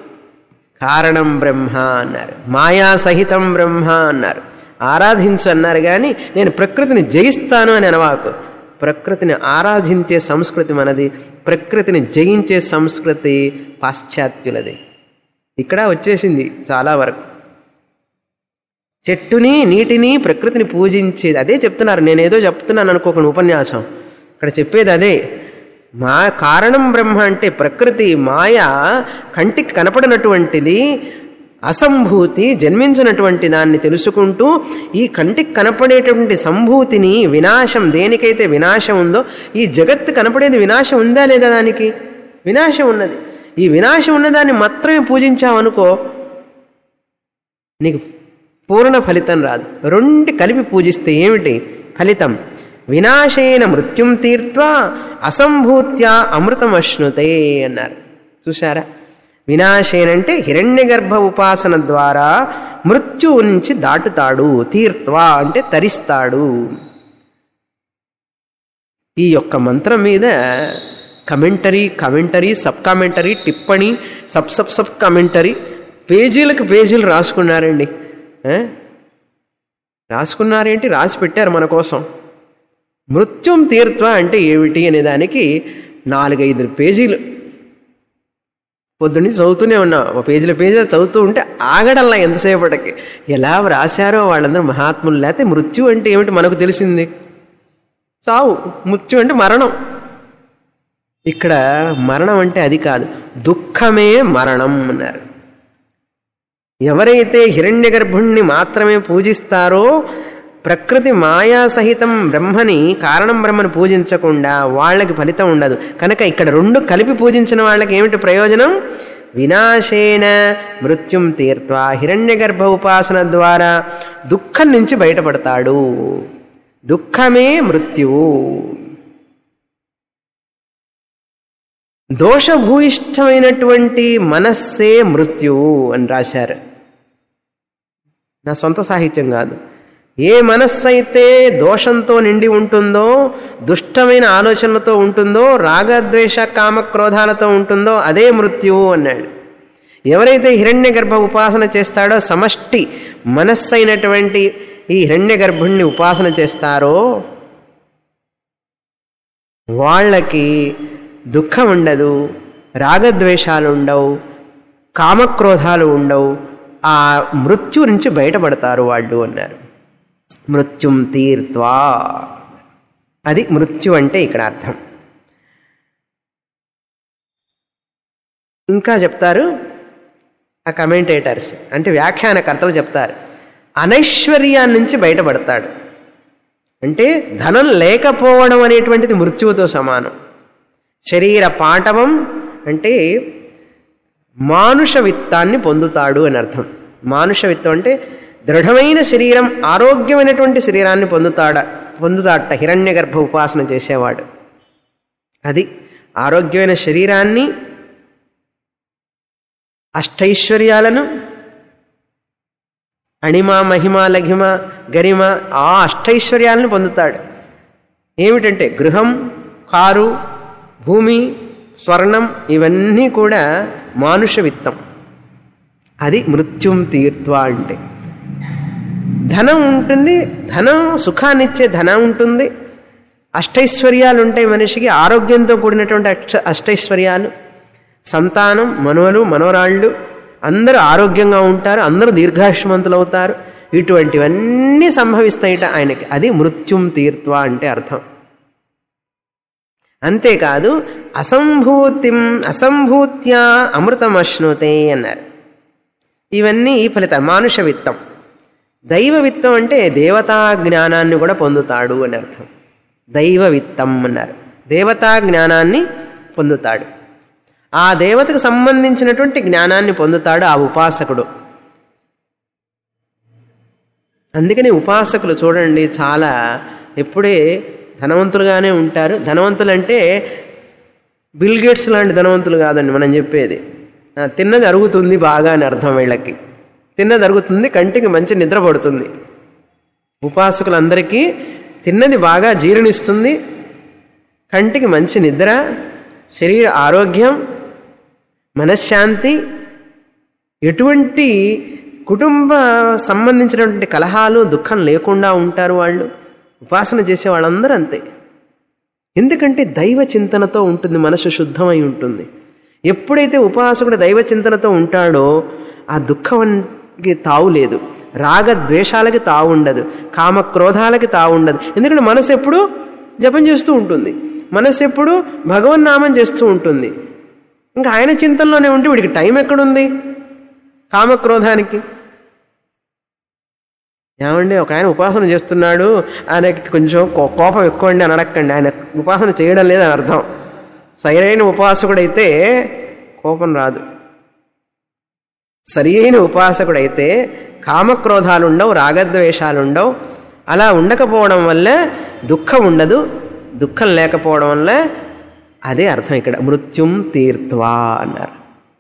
కారణం బ్రహ్మ అన్నారు మాయా సహితం బ్రహ్మ అన్నారు ఆరాధించు అన్నారు కానీ నేను ప్రకృతిని జయిస్తాను అని అనవాకు ప్రకృతిని ఆరాధించే సంస్కృతి మనది ప్రకృతిని జయించే సంస్కృతి పాశ్చాత్యులది ఇక్కడ వచ్చేసింది చాలా వరకు చెట్టుని నీటిని ప్రకృతిని పూజించేది అదే చెప్తున్నారు నేనేదో చెప్తున్నాను అనుకోకుండా ఉపన్యాసం ఇక్కడ చెప్పేది అదే మా కారణం బ్రహ్మ అంటే ప్రకృతి మాయ కంటికి కనపడినటువంటిది అసంభూతి జన్మించినటువంటి దాన్ని తెలుసుకుంటూ ఈ కంటికి కనపడేటువంటి సంభూతిని వినాశం దేనికైతే వినాశం ఉందో ఈ జగత్తు కనపడేది వినాశం ఉందా లేదా దానికి వినాశం ఉన్నది ఈ వినాశం ఉన్నదాన్ని మాత్రమే పూజించావనుకో నీకు పూర్ణ ఫలితం రాదు రెండు కలిపి పూజిస్తే ఏమిటి ఫలితం వినాశేన మృత్యుం తీర్త్వా అసంభూత్యా అమృతం అశ్నుతే అన్నారు చూసారా వినాశేనంటే హిరణ్య గర్భ ఉపాసన ద్వారా మృత్యు నుంచి దాటుతాడు తీర్త్వా అంటే తరిస్తాడు ఈ యొక్క మంత్రం మీద కమెంటరీ కమెంటరీ సబ్ కామెంటరీ టిప్పణి సబ్ సబ్ సబ్ కమెంటరీ పేజీలకు పేజీలు రాసుకున్నారండి ఆ? రాసుకున్నారేంటి రాసి పెట్టారు మన కోసం మృత్యుం తీర్త్వ అంటే ఏమిటి అనే దానికి నాలుగైదు పేజీలు పొద్దున్నీ చదువుతూనే ఉన్నా ఒక పేజీల పేజీలు చదువుతూ ఉంటే ఆగడల్లా ఎంతసేపటికి ఎలా రాశారో వాళ్ళందరూ మహాత్ములు లేకపోతే మృత్యు అంటే ఏమిటి మనకు తెలిసింది చావు మృత్యు అంటే మరణం ఇక్కడ మరణం అంటే అది కాదు దుఃఖమే మరణం అన్నారు ఎవరైతే హిరణ్య గర్భుణ్ణి మాత్రమే పూజిస్తారో ప్రకృతి మాయా సహితం బ్రహ్మని కారణం బ్రహ్మని పూజించకుండా వాళ్ళకి ఫలితం ఉండదు కనుక ఇక్కడ రెండు కలిపి పూజించిన వాళ్ళకి ఏమిటి ప్రయోజనం వినాశేన మృత్యుం తీర్త్వా హిరణ్య గర్భ ఉపాసన ద్వారా దుఃఖం నుంచి బయటపడతాడు దుఃఖమే మృత్యువు దోషభూయిష్టమైనటువంటి మనస్సే మృత్యువు అని రాశారు నా సొంత సాహిత్యం కాదు ఏ మనస్సు అయితే దోషంతో నిండి ఉంటుందో దుష్టమైన ఆలోచనలతో ఉంటుందో రాగద్వేష కామక్రోధాలతో ఉంటుందో అదే మృత్యువు అన్నాడు ఎవరైతే హిరణ్య గర్భ ఉపాసన చేస్తాడో సమష్టి మనస్సు అయినటువంటి ఈ హిరణ్య గర్భుణ్ణి ఉపాసన చేస్తారో వాళ్ళకి దుఃఖం ఉండదు రాగద్వేషాలు ఉండవు కామక్రోధాలు ఉండవు ఆ మృత్యు నుంచి బయటపడతారు వాళ్ళు అన్నారు మృత్యుం తీర్త్వా అది మృత్యు అంటే ఇక్కడ అర్థం ఇంకా చెప్తారు ఆ కమెంటేటర్స్ అంటే వ్యాఖ్యానకర్తలు చెప్తారు అనైశ్వర్యాన్ని నుంచి బయటపడతాడు అంటే ధనం లేకపోవడం అనేటువంటిది మృత్యువుతో సమానం శరీర పాటవం అంటే మానుష విత్తాన్ని పొందుతాడు అని అర్థం మానుష విత్తం అంటే దృఢమైన శరీరం ఆరోగ్యమైనటువంటి శరీరాన్ని పొందుతాడ పొందుతాడట హిరణ్య గర్భ ఉపాసన చేసేవాడు అది ఆరోగ్యమైన శరీరాన్ని అష్టైశ్వర్యాలను అణిమ మహిమ లఘిమ గరిమ ఆ అష్టైశ్వర్యాలను పొందుతాడు ఏమిటంటే గృహం కారు భూమి స్వర్ణం ఇవన్నీ కూడా మానుష విత్తం అది మృత్యుం తీర్త్వ అంటే ధనం ఉంటుంది ధనం సుఖాన్నిచ్చే ధనం ఉంటుంది అష్టైశ్వర్యాలు ఉంటాయి మనిషికి ఆరోగ్యంతో కూడినటువంటి అష్ట అష్టైశ్వర్యాలు సంతానం మనవలు మనవరాళ్ళు అందరూ ఆరోగ్యంగా ఉంటారు అందరూ దీర్ఘాయుష్మంతులు అవుతారు ఇటువంటివన్నీ సంభవిస్తాయిట ఆయనకి అది మృత్యుం తీర్త్వ అంటే అర్థం అంతేకాదు అసంభూతిం అసంభూత్యా అమృతమశ్నుతే అన్నారు ఇవన్నీ ఈ ఫలితం మానుష విత్తం దైవ విత్తం అంటే దేవతా జ్ఞానాన్ని కూడా పొందుతాడు అని అర్థం దైవ విత్తం అన్నారు దేవతా జ్ఞానాన్ని పొందుతాడు ఆ దేవతకు సంబంధించినటువంటి జ్ఞానాన్ని పొందుతాడు ఆ ఉపాసకుడు అందుకని ఉపాసకులు చూడండి చాలా ఎప్పుడే ధనవంతులుగానే ఉంటారు ధనవంతులు అంటే బిల్ గేట్స్ లాంటి ధనవంతులు కాదండి మనం చెప్పేది ఆ, తిన్నది అరుగుతుంది బాగా అని అర్థం వీళ్ళకి తిన్నది అరుగుతుంది కంటికి మంచి నిద్ర పడుతుంది ఉపాసకులందరికీ తిన్నది బాగా జీర్ణిస్తుంది కంటికి మంచి నిద్ర శరీర ఆరోగ్యం మనశ్శాంతి ఎటువంటి కుటుంబ సంబంధించినటువంటి కలహాలు దుఃఖం లేకుండా ఉంటారు వాళ్ళు ఉపాసన చేసే వాళ్ళందరూ అంతే ఎందుకంటే దైవ చింతనతో ఉంటుంది మనసు శుద్ధమై ఉంటుంది ఎప్పుడైతే ఉపాసకుడు దైవ చింతనతో ఉంటాడో ఆ దుఃఖానికి తావు లేదు రాగ ద్వేషాలకి తావు ఉండదు కామ క్రోధాలకి తావు ఉండదు ఎందుకంటే మనసు ఎప్పుడు జపం చేస్తూ ఉంటుంది మనసు ఎప్పుడు భగవన్నామం చేస్తూ ఉంటుంది ఇంకా ఆయన చింతనలోనే ఉంటే వీడికి టైం ఎక్కడుంది కామక్రోధానికి ఏమండి ఒక ఆయన ఉపాసన చేస్తున్నాడు ఆయనకి కొంచెం కో- కోపం ఎక్కువ అండి అని అడగండి ఆయన ఉపాసన చేయడం లేదని అర్థం సరైన ఉపాసకుడైతే కోపం రాదు సరి అయిన ఉపాసకుడైతే కామక్రోధాలు ఉండవు రాగద్వేషాలు ఉండవు అలా ఉండకపోవడం వల్ల దుఃఖం ఉండదు దుఃఖం లేకపోవడం వల్ల అదే అర్థం ఇక్కడ మృత్యుం తీర్త్వా అన్నారు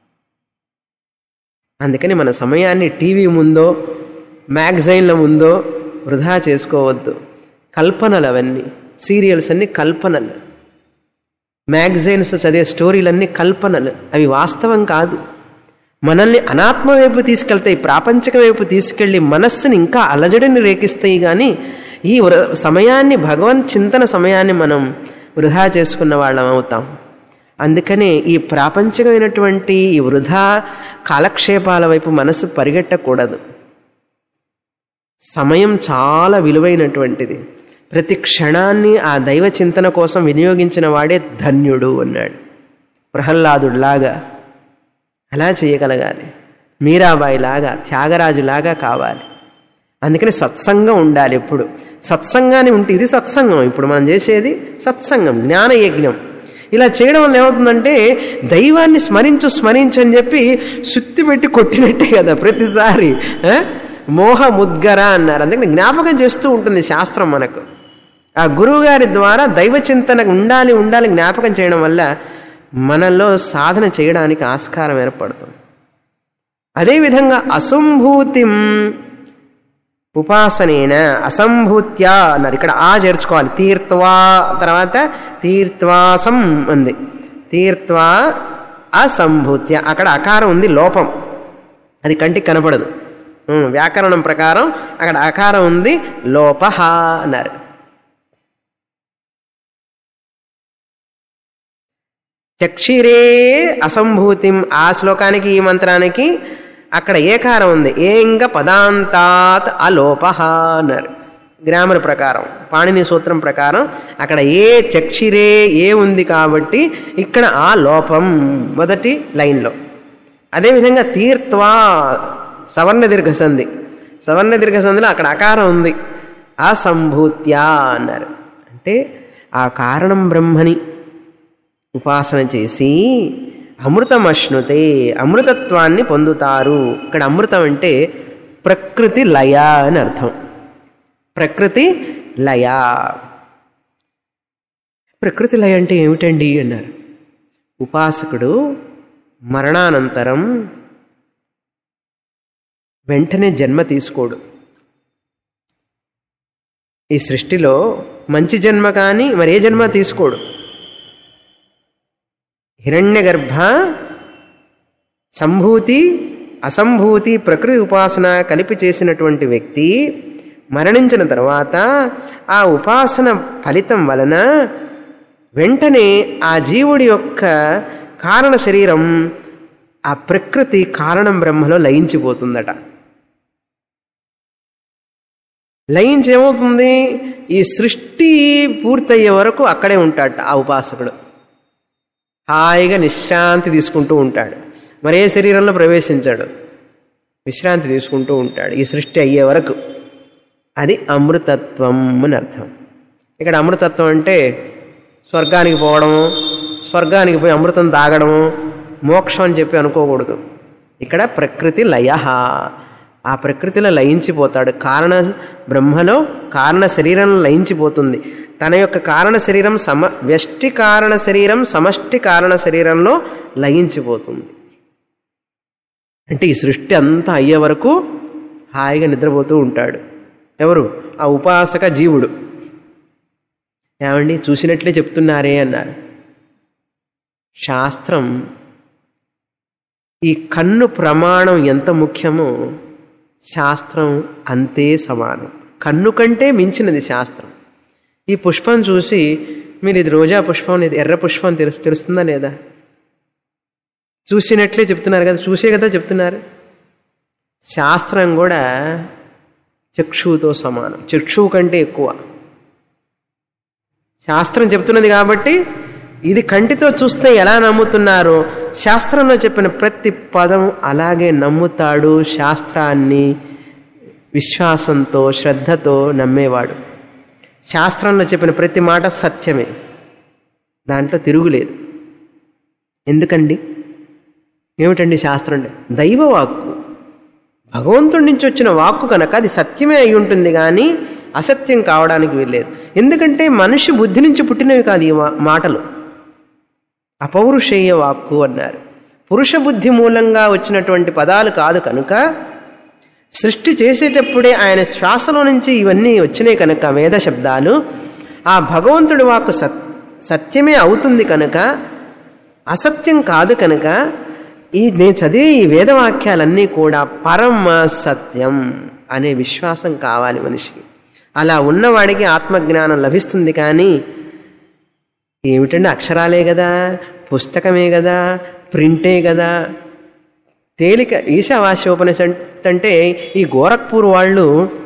అందుకని మన సమయాన్ని టీవీ ముందో మ్యాగజైన్ల ముందో వృధా చేసుకోవద్దు కల్పనలు అవన్నీ సీరియల్స్ అన్ని కల్పనలు మ్యాగజైన్స్ చదివే స్టోరీలన్నీ కల్పనలు అవి వాస్తవం కాదు మనల్ని అనాత్మ వైపు తీసుకెళ్తాయి ప్రాపంచిక వైపు తీసుకెళ్లి మనస్సుని ఇంకా అలజడిని రేకిస్తాయి కానీ ఈ వృ- సమయాన్ని భగవన్ చింతన సమయాన్ని మనం వృధా చేసుకున్న వాళ్ళం అవుతాం అందుకనే ఈ ప్రాపంచికమైనటువంటి ఈ వృధా కాలక్షేపాల వైపు మనసు పరిగెట్టకూడదు సమయం చాలా విలువైనటువంటిది ప్రతి క్షణాన్ని ఆ దైవ చింతన కోసం వినియోగించిన వాడే ధన్యుడు అన్నాడు ప్రహ్లాదుడిలాగా అలా చేయగలగాలి మీరాబాయిలాగా త్యాగరాజులాగా కావాలి అందుకని సత్సంగం ఉండాలి ఎప్పుడు సత్సంగాన్ని ఉంటే ఇది సత్సంగం ఇప్పుడు మనం చేసేది సత్సంగం జ్ఞాన యజ్ఞం ఇలా చేయడం వల్ల ఏమవుతుందంటే దైవాన్ని స్మరించు స్మరించు అని చెప్పి సుత్తి పెట్టి కొట్టినట్టే కదా ప్రతిసారి ఆ? మోహ ముద్గర అన్నారు అందుకని జ్ఞాపకం చేస్తూ ఉంటుంది శాస్త్రం మనకు ఆ గురువు గారి ద్వారా దైవ చింతన ఉండాలి ఉండాలి జ్ఞాపకం చేయడం వల్ల మనలో సాధన చేయడానికి ఆస్కారం ఏర్పడుతుంది అదేవిధంగా అసంభూతిం ఉపాసనేన అసంభూత్యా అన్నారు ఇక్కడ ఆ చేర్చుకోవాలి తీర్త్వా తర్వాత తీర్త్వాసం ఉంది తీర్త్వా అసంభూత్య అక్కడ అకారం ఉంది లోపం అది కంటికి కనపడదు ఉమ్, వ్యాకరణం ప్రకారం అక్కడ అకారం ఉంది లోపహ అన్నారు చక్షిరే అసంభూతిం ఆ శ్లోకానికి ఈ మంత్రానికి అక్కడ ఏకారం ఉంది ఏంగ పదాంతాత్ అలోప అన్నారు గ్రామర్ ప్రకారం పాణిని సూత్రం ప్రకారం అక్కడ ఏ చక్షిరే ఏ ఉంది కాబట్టి ఇక్కడ ఆ లోపం మొదటి లైన్లో అదేవిధంగా తీర్త్వా సవర్ణ దీర్ఘ సంధి సవర్ణ దీర్ఘ సంధిలో అక్కడ అకారం ఉంది అసంభూత్యా అన్నారు అంటే ఆ కారణం బ్రహ్మని ఉపాసన చేసి అమృతం అశ్నుతే అమృతత్వాన్ని పొందుతారు ఇక్కడ అమృతం అంటే ప్రకృతి లయ అని అర్థం ప్రకృతి లయ ప్రకృతి లయ అంటే ఏమిటండి అన్నారు ఉపాసకుడు మరణానంతరం వెంటనే జన్మ తీసుకోడు ఈ సృష్టిలో మంచి జన్మ కానీ మరే జన్మ తీసుకోడు హిరణ్యగర్భ సంభూతి అసంభూతి ప్రకృతి ఉపాసన కలిపి చేసినటువంటి వ్యక్తి మరణించిన తర్వాత ఆ ఉపాసన ఫలితం వలన వెంటనే ఆ జీవుడి యొక్క కారణ శరీరం ఆ ప్రకృతి కారణం బ్రహ్మలో లయించిపోతుందట లయించి ఏమవుతుంది ఈ సృష్టి పూర్తయ్యే వరకు అక్కడే ఉంటాడట ఆ ఉపాసకుడు హాయిగా విశ్రాంతి తీసుకుంటూ ఉంటాడు మరే శరీరంలో ప్రవేశించాడు విశ్రాంతి తీసుకుంటూ ఉంటాడు ఈ సృష్టి అయ్యే వరకు అది అమృతత్వం అని అర్థం ఇక్కడ అమృతత్వం అంటే స్వర్గానికి పోవడము స్వర్గానికి పోయి అమృతం తాగడము మోక్షం అని చెప్పి అనుకోకూడదు ఇక్కడ ప్రకృతి లయ ఆ ప్రకృతిలో లయించిపోతాడు కారణ బ్రహ్మలో కారణ శరీరంలో లయించిపోతుంది తన యొక్క కారణ శరీరం సమ వ్యష్టి కారణ శరీరం సమష్టి కారణ శరీరంలో లయించిపోతుంది అంటే ఈ సృష్టి అంతా అయ్యే వరకు హాయిగా నిద్రపోతూ ఉంటాడు ఎవరు ఆ ఉపాసక జీవుడు ఏమండి చూసినట్లే చెప్తున్నారే అన్నారు శాస్త్రం ఈ కన్ను ప్రమాణం ఎంత ముఖ్యమో శాస్త్రం అంతే సమానం కన్ను కంటే మించినది శాస్త్రం ఈ పుష్పం చూసి మీరు ఇది రోజా పుష్పం ఇది ఎర్ర పుష్పం తెలు తెలుస్తుందా లేదా చూసినట్లే చెప్తున్నారు కదా చూసే కదా చెప్తున్నారు శాస్త్రం కూడా చక్షువుతో సమానం చక్షువు కంటే ఎక్కువ శాస్త్రం చెప్తున్నది కాబట్టి ఇది కంటితో చూస్తే ఎలా నమ్ముతున్నారో శాస్త్రంలో చెప్పిన ప్రతి పదం అలాగే నమ్ముతాడు శాస్త్రాన్ని విశ్వాసంతో శ్రద్ధతో నమ్మేవాడు శాస్త్రంలో చెప్పిన ప్రతి మాట సత్యమే దాంట్లో తిరుగులేదు ఎందుకండి ఏమిటండి శాస్త్రం అంటే దైవవాక్కు భగవంతుడి నుంచి వచ్చిన వాక్కు కనుక అది సత్యమే అయి ఉంటుంది కానీ అసత్యం కావడానికి వీల్లేదు ఎందుకంటే మనిషి బుద్ధి నుంచి పుట్టినవి కాదు ఈ మా- మాటలు అపౌరుషేయ వాక్కు అన్నారు పురుష బుద్ధి మూలంగా వచ్చినటువంటి పదాలు కాదు కనుక సృష్టి చేసేటప్పుడే ఆయన శ్వాసలో నుంచి ఇవన్నీ వచ్చినాయి కనుక వేద శబ్దాలు ఆ భగవంతుడి వాక్కు సత్ సత్యమే అవుతుంది కనుక అసత్యం కాదు కనుక ఈ నేను చదివే ఈ వేదవాక్యాలన్నీ కూడా పరమ సత్యం అనే విశ్వాసం కావాలి మనిషికి అలా ఉన్నవాడికి ఆత్మజ్ఞానం లభిస్తుంది కానీ ఏమిటండి అక్షరాలే కదా పుస్తకమే కదా ప్రింటే కదా తేలిక ఈశావాస్యోపనిషత్ అంటే ఈ గోరఖ్పూర్ వాళ్ళు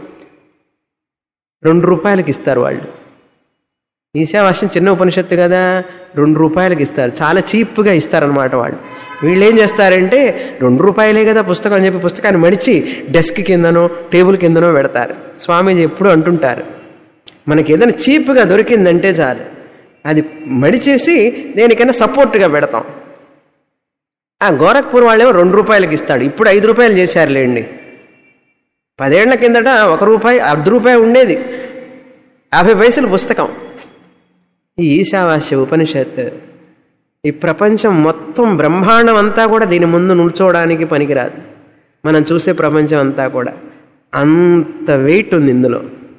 రెండు రూపాయలకి ఇస్తారు వాళ్ళు ఈశావాస్యం చిన్న ఉపనిషత్తు కదా రెండు రూపాయలకి ఇస్తారు చాలా చీప్గా ఇస్తారనమాట వాళ్ళు వీళ్ళు ఏం చేస్తారంటే రెండు రూపాయలే కదా పుస్తకం అని చెప్పి పుస్తకాన్ని మడిచి డెస్క్ కిందనో టేబుల్ కిందనో పెడతారు స్వామీజీ ఎప్పుడు అంటుంటారు మనకి ఏదైనా చీప్గా దొరికిందంటే చాలు అది మడిచేసి దేనికైనా సపోర్ట్గా పెడతాం ఆ గోరఖ్పూర్ వాళ్ళేమో రెండు రూపాయలకి ఇస్తాడు ఇప్పుడు ఐదు రూపాయలు చేశారులేండి పదేళ్ల కిందట ఒక రూపాయి అర్ధ రూపాయి ఉండేది యాభై పైసలు పుస్తకం ఈ ఈశావాస్య ఉపనిషత్ ఈ ప్రపంచం మొత్తం బ్రహ్మాండం అంతా కూడా దీని ముందు నిల్చోవడానికి పనికిరాదు మనం చూసే ప్రపంచం అంతా కూడా అంత వెయిట్ ఉంది ఇందులో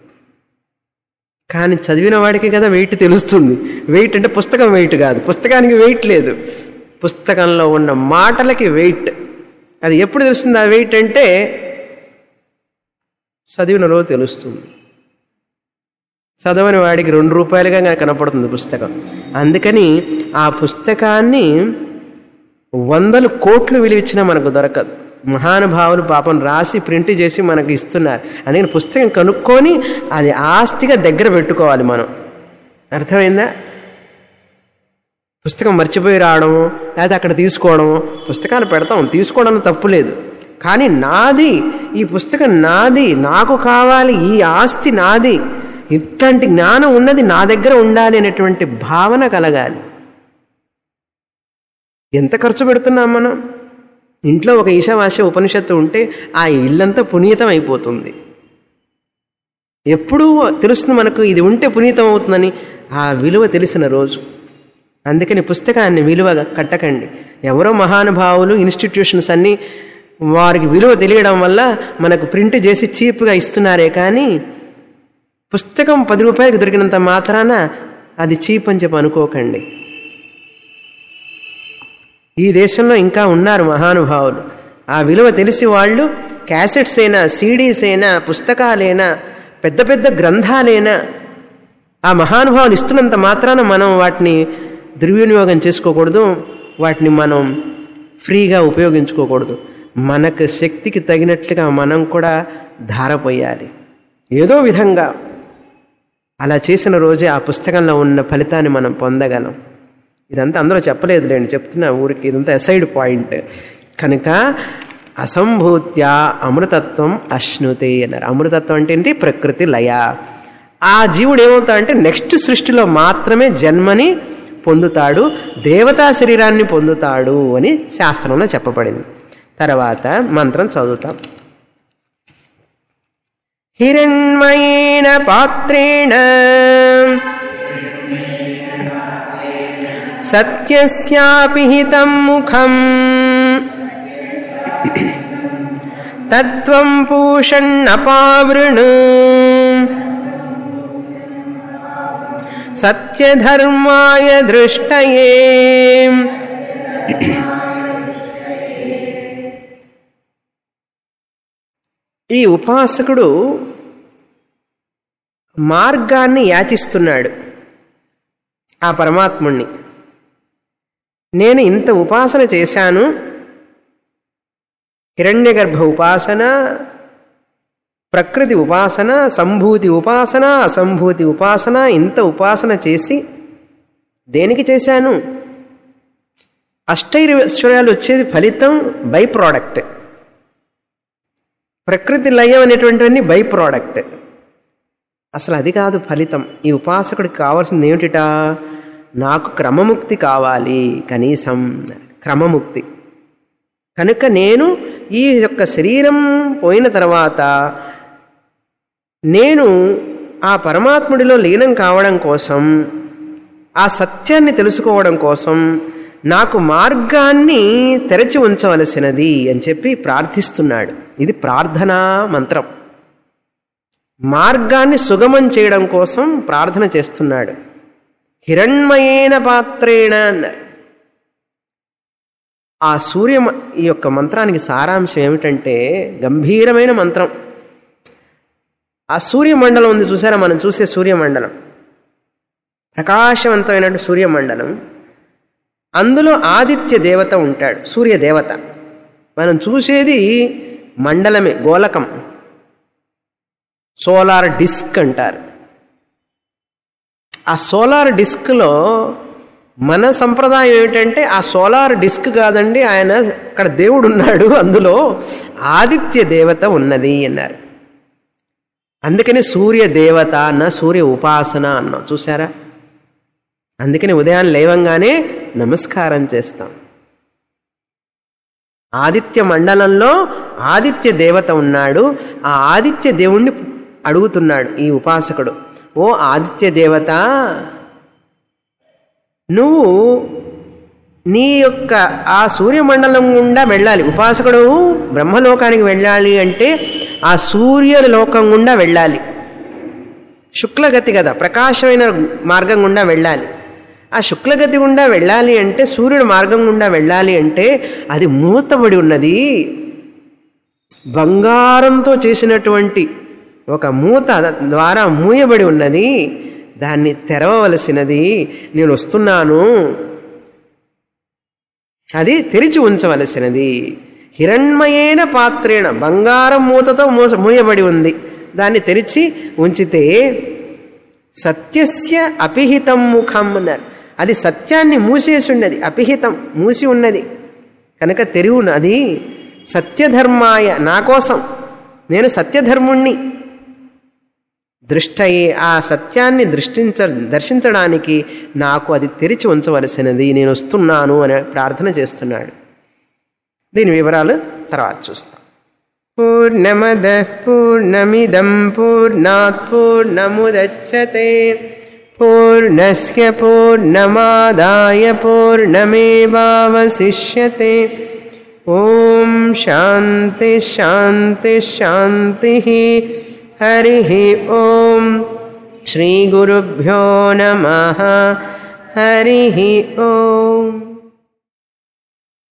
కానీ చదివిన వాడికి కదా వెయిట్ తెలుస్తుంది వెయిట్ అంటే పుస్తకం వెయిట్ కాదు పుస్తకానికి వెయిట్ లేదు పుస్తకంలో ఉన్న మాటలకి వెయిట్ అది ఎప్పుడు తెలుస్తుంది ఆ వెయిట్ అంటే చదివిన రోజు తెలుస్తుంది చదవని వాడికి రెండు రూపాయలుగా కనపడుతుంది పుస్తకం అందుకని ఆ పుస్తకాన్ని వందలు కోట్లు విలువిచ్చినా మనకు దొరకదు మహానుభావులు పాపం రాసి ప్రింట్ చేసి మనకు ఇస్తున్నారు అందుకని పుస్తకం కనుక్కొని అది ఆస్తిగా దగ్గర పెట్టుకోవాలి మనం అర్థమైందా పుస్తకం మర్చిపోయి రావడము లేకపోతే అక్కడ తీసుకోవడము పుస్తకాలు పెడతాం తీసుకోవడం తప్పు లేదు కానీ నాది ఈ పుస్తకం నాది నాకు కావాలి ఈ ఆస్తి నాది ఇట్లాంటి జ్ఞానం ఉన్నది నా దగ్గర ఉండాలి అనేటువంటి భావన కలగాలి ఎంత ఖర్చు పెడుతున్నాం మనం ఇంట్లో ఒక ఈశావాస్య ఉపనిషత్తు ఉంటే ఆ ఇల్లంతా పునీతం అయిపోతుంది ఎప్పుడూ తెలుస్తుంది మనకు ఇది ఉంటే పునీతం అవుతుందని ఆ విలువ తెలిసిన రోజు అందుకని పుస్తకాన్ని విలువగా కట్టకండి ఎవరో మహానుభావులు ఇన్స్టిట్యూషన్స్ అన్నీ వారికి విలువ తెలియడం వల్ల మనకు ప్రింట్ చేసి చీప్గా ఇస్తున్నారే కానీ పుస్తకం పది రూపాయలకి దొరికినంత మాత్రాన అది చీప్ అని చెప్పి అనుకోకండి ఈ దేశంలో ఇంకా ఉన్నారు మహానుభావులు ఆ విలువ తెలిసి వాళ్ళు క్యాసెట్స్ అయినా సీడీస్ అయినా పుస్తకాలైనా పెద్ద పెద్ద గ్రంథాలైనా ఆ మహానుభావులు ఇస్తున్నంత మాత్రాన మనం వాటిని దుర్వినియోగం చేసుకోకూడదు వాటిని మనం ఫ్రీగా ఉపయోగించుకోకూడదు మనకు శక్తికి తగినట్లుగా మనం కూడా ధారపోయాలి ఏదో విధంగా అలా చేసిన రోజే ఆ పుస్తకంలో ఉన్న ఫలితాన్ని మనం పొందగలం ఇదంతా అందరూ చెప్పలేదులేండి చెప్తున్నా ఊరికి ఇదంతా అసైడ్ పాయింట్ కనుక అసంభూత్య అమృతత్వం అశ్నుతే అన్నారు అమృతత్వం అంటే ఏంటి ప్రకృతి లయ ఆ జీవుడు ఏమవుతా అంటే నెక్స్ట్ సృష్టిలో మాత్రమే జన్మని పొందుతాడు దేవతా శరీరాన్ని పొందుతాడు అని శాస్త్రంలో చెప్పబడింది తర్వాత మంత్రం చదువుతాం హిరణ్మయేణ పాత్రేణ సత్యస్యాపి హితం ముఖం తత్వం పూషణ్ణపావృణు సత్యధర్మాయ దృష్టయే ఈ ఉపాసకుడు మార్గాన్ని యాచిస్తున్నాడు ఆ పరమాత్ముణ్ణి నేను ఇంత ఉపాసన చేశాను హిరణ్యగర్భ ఉపాసన ప్రకృతి ఉపాసన సంభూతి ఉపాసన అసంభూతి ఉపాసన ఇంత ఉపాసన చేసి దేనికి చేశాను అష్టైశ్వర్యాలు వచ్చేది ఫలితం బై ప్రోడక్ట్ ప్రకృతి లయం అనేటువంటివన్నీ బై ప్రోడక్ట్ అసలు అది కాదు ఫలితం ఈ ఉపాసకుడికి కావాల్సింది ఏమిటిట నాకు క్రమముక్తి కావాలి కనీసం క్రమముక్తి కనుక నేను ఈ యొక్క శరీరం పోయిన తర్వాత నేను ఆ పరమాత్ముడిలో లీనం కావడం కోసం ఆ సత్యాన్ని తెలుసుకోవడం కోసం నాకు మార్గాన్ని తెరచి ఉంచవలసినది అని చెప్పి ప్రార్థిస్తున్నాడు ఇది ప్రార్థనా మంత్రం మార్గాన్ని సుగమం చేయడం కోసం ప్రార్థన చేస్తున్నాడు హిరణ్మయేన పాత్రేణ అన్నారు ఆ సూర్య ఈ యొక్క మంత్రానికి సారాంశం ఏమిటంటే గంభీరమైన మంత్రం ఆ సూర్యమండలం ఉంది చూసారా మనం చూసే సూర్యమండలం ప్రకాశవంతమైన సూర్యమండలం అందులో ఆదిత్య దేవత ఉంటాడు సూర్యదేవత మనం చూసేది మండలమే గోలకం సోలార్ డిస్క్ అంటారు ఆ సోలార్ డిస్క్లో మన సంప్రదాయం ఏమిటంటే ఆ సోలార్ డిస్క్ కాదండి ఆయన అక్కడ దేవుడు ఉన్నాడు అందులో ఆదిత్య దేవత ఉన్నది అన్నారు అందుకని సూర్య దేవత అన్న సూర్య ఉపాసన అన్నాం చూసారా అందుకని ఉదయాన్ని లేవంగానే నమస్కారం చేస్తాం ఆదిత్య మండలంలో ఆదిత్య దేవత ఉన్నాడు ఆ ఆదిత్య దేవుణ్ణి అడుగుతున్నాడు ఈ ఉపాసకుడు ఓ ఆదిత్య దేవత నువ్వు నీ యొక్క ఆ సూర్యమండలం గుండా వెళ్ళాలి ఉపాసకుడు బ్రహ్మలోకానికి వెళ్ళాలి అంటే ఆ సూర్యలోకం గుండా వెళ్ళాలి శుక్లగతి కదా ప్రకాశమైన మార్గం గుండా వెళ్ళాలి ఆ శుక్లగతి గుండా వెళ్ళాలి అంటే సూర్యుడు మార్గం గుండా వెళ్ళాలి అంటే అది మూతబడి ఉన్నది బంగారంతో చేసినటువంటి ఒక మూత ద్వారా మూయబడి ఉన్నది దాన్ని తెరవవలసినది నేను వస్తున్నాను అది తెరిచి ఉంచవలసినది హిరణ్మయేన పాత్రేణ బంగారం మూతతో మూస మూయబడి ఉంది దాన్ని తెరిచి ఉంచితే సత్యస్య అపిహితం ముఖం అన్నారు అది సత్యాన్ని మూసేసి ఉన్నది అపిహితం మూసి ఉన్నది కనుక తెరివు అది సత్యధర్మాయ నా కోసం నేను సత్యధర్ముణ్ణి దృష్టయి ఆ సత్యాన్ని దృష్టించ దర్శించడానికి నాకు అది తెరిచి ఉంచవలసినది నేను వస్తున్నాను అని ప్రార్థన చేస్తున్నాడు దీని వివరాలు తర్వాత చూస్తాం పూర్ణమద పూర్ణమిదం పూర్ణాత్ పూర్ణముదచ్చతే పూర్ణస్య పూర్ణమాదాయ పూర్ణమేవావశిష్యతే ఓం శాంతి శాంతి శాంతి హరి ఓం శ్రీగురుభ్యో నమ హరి ఓం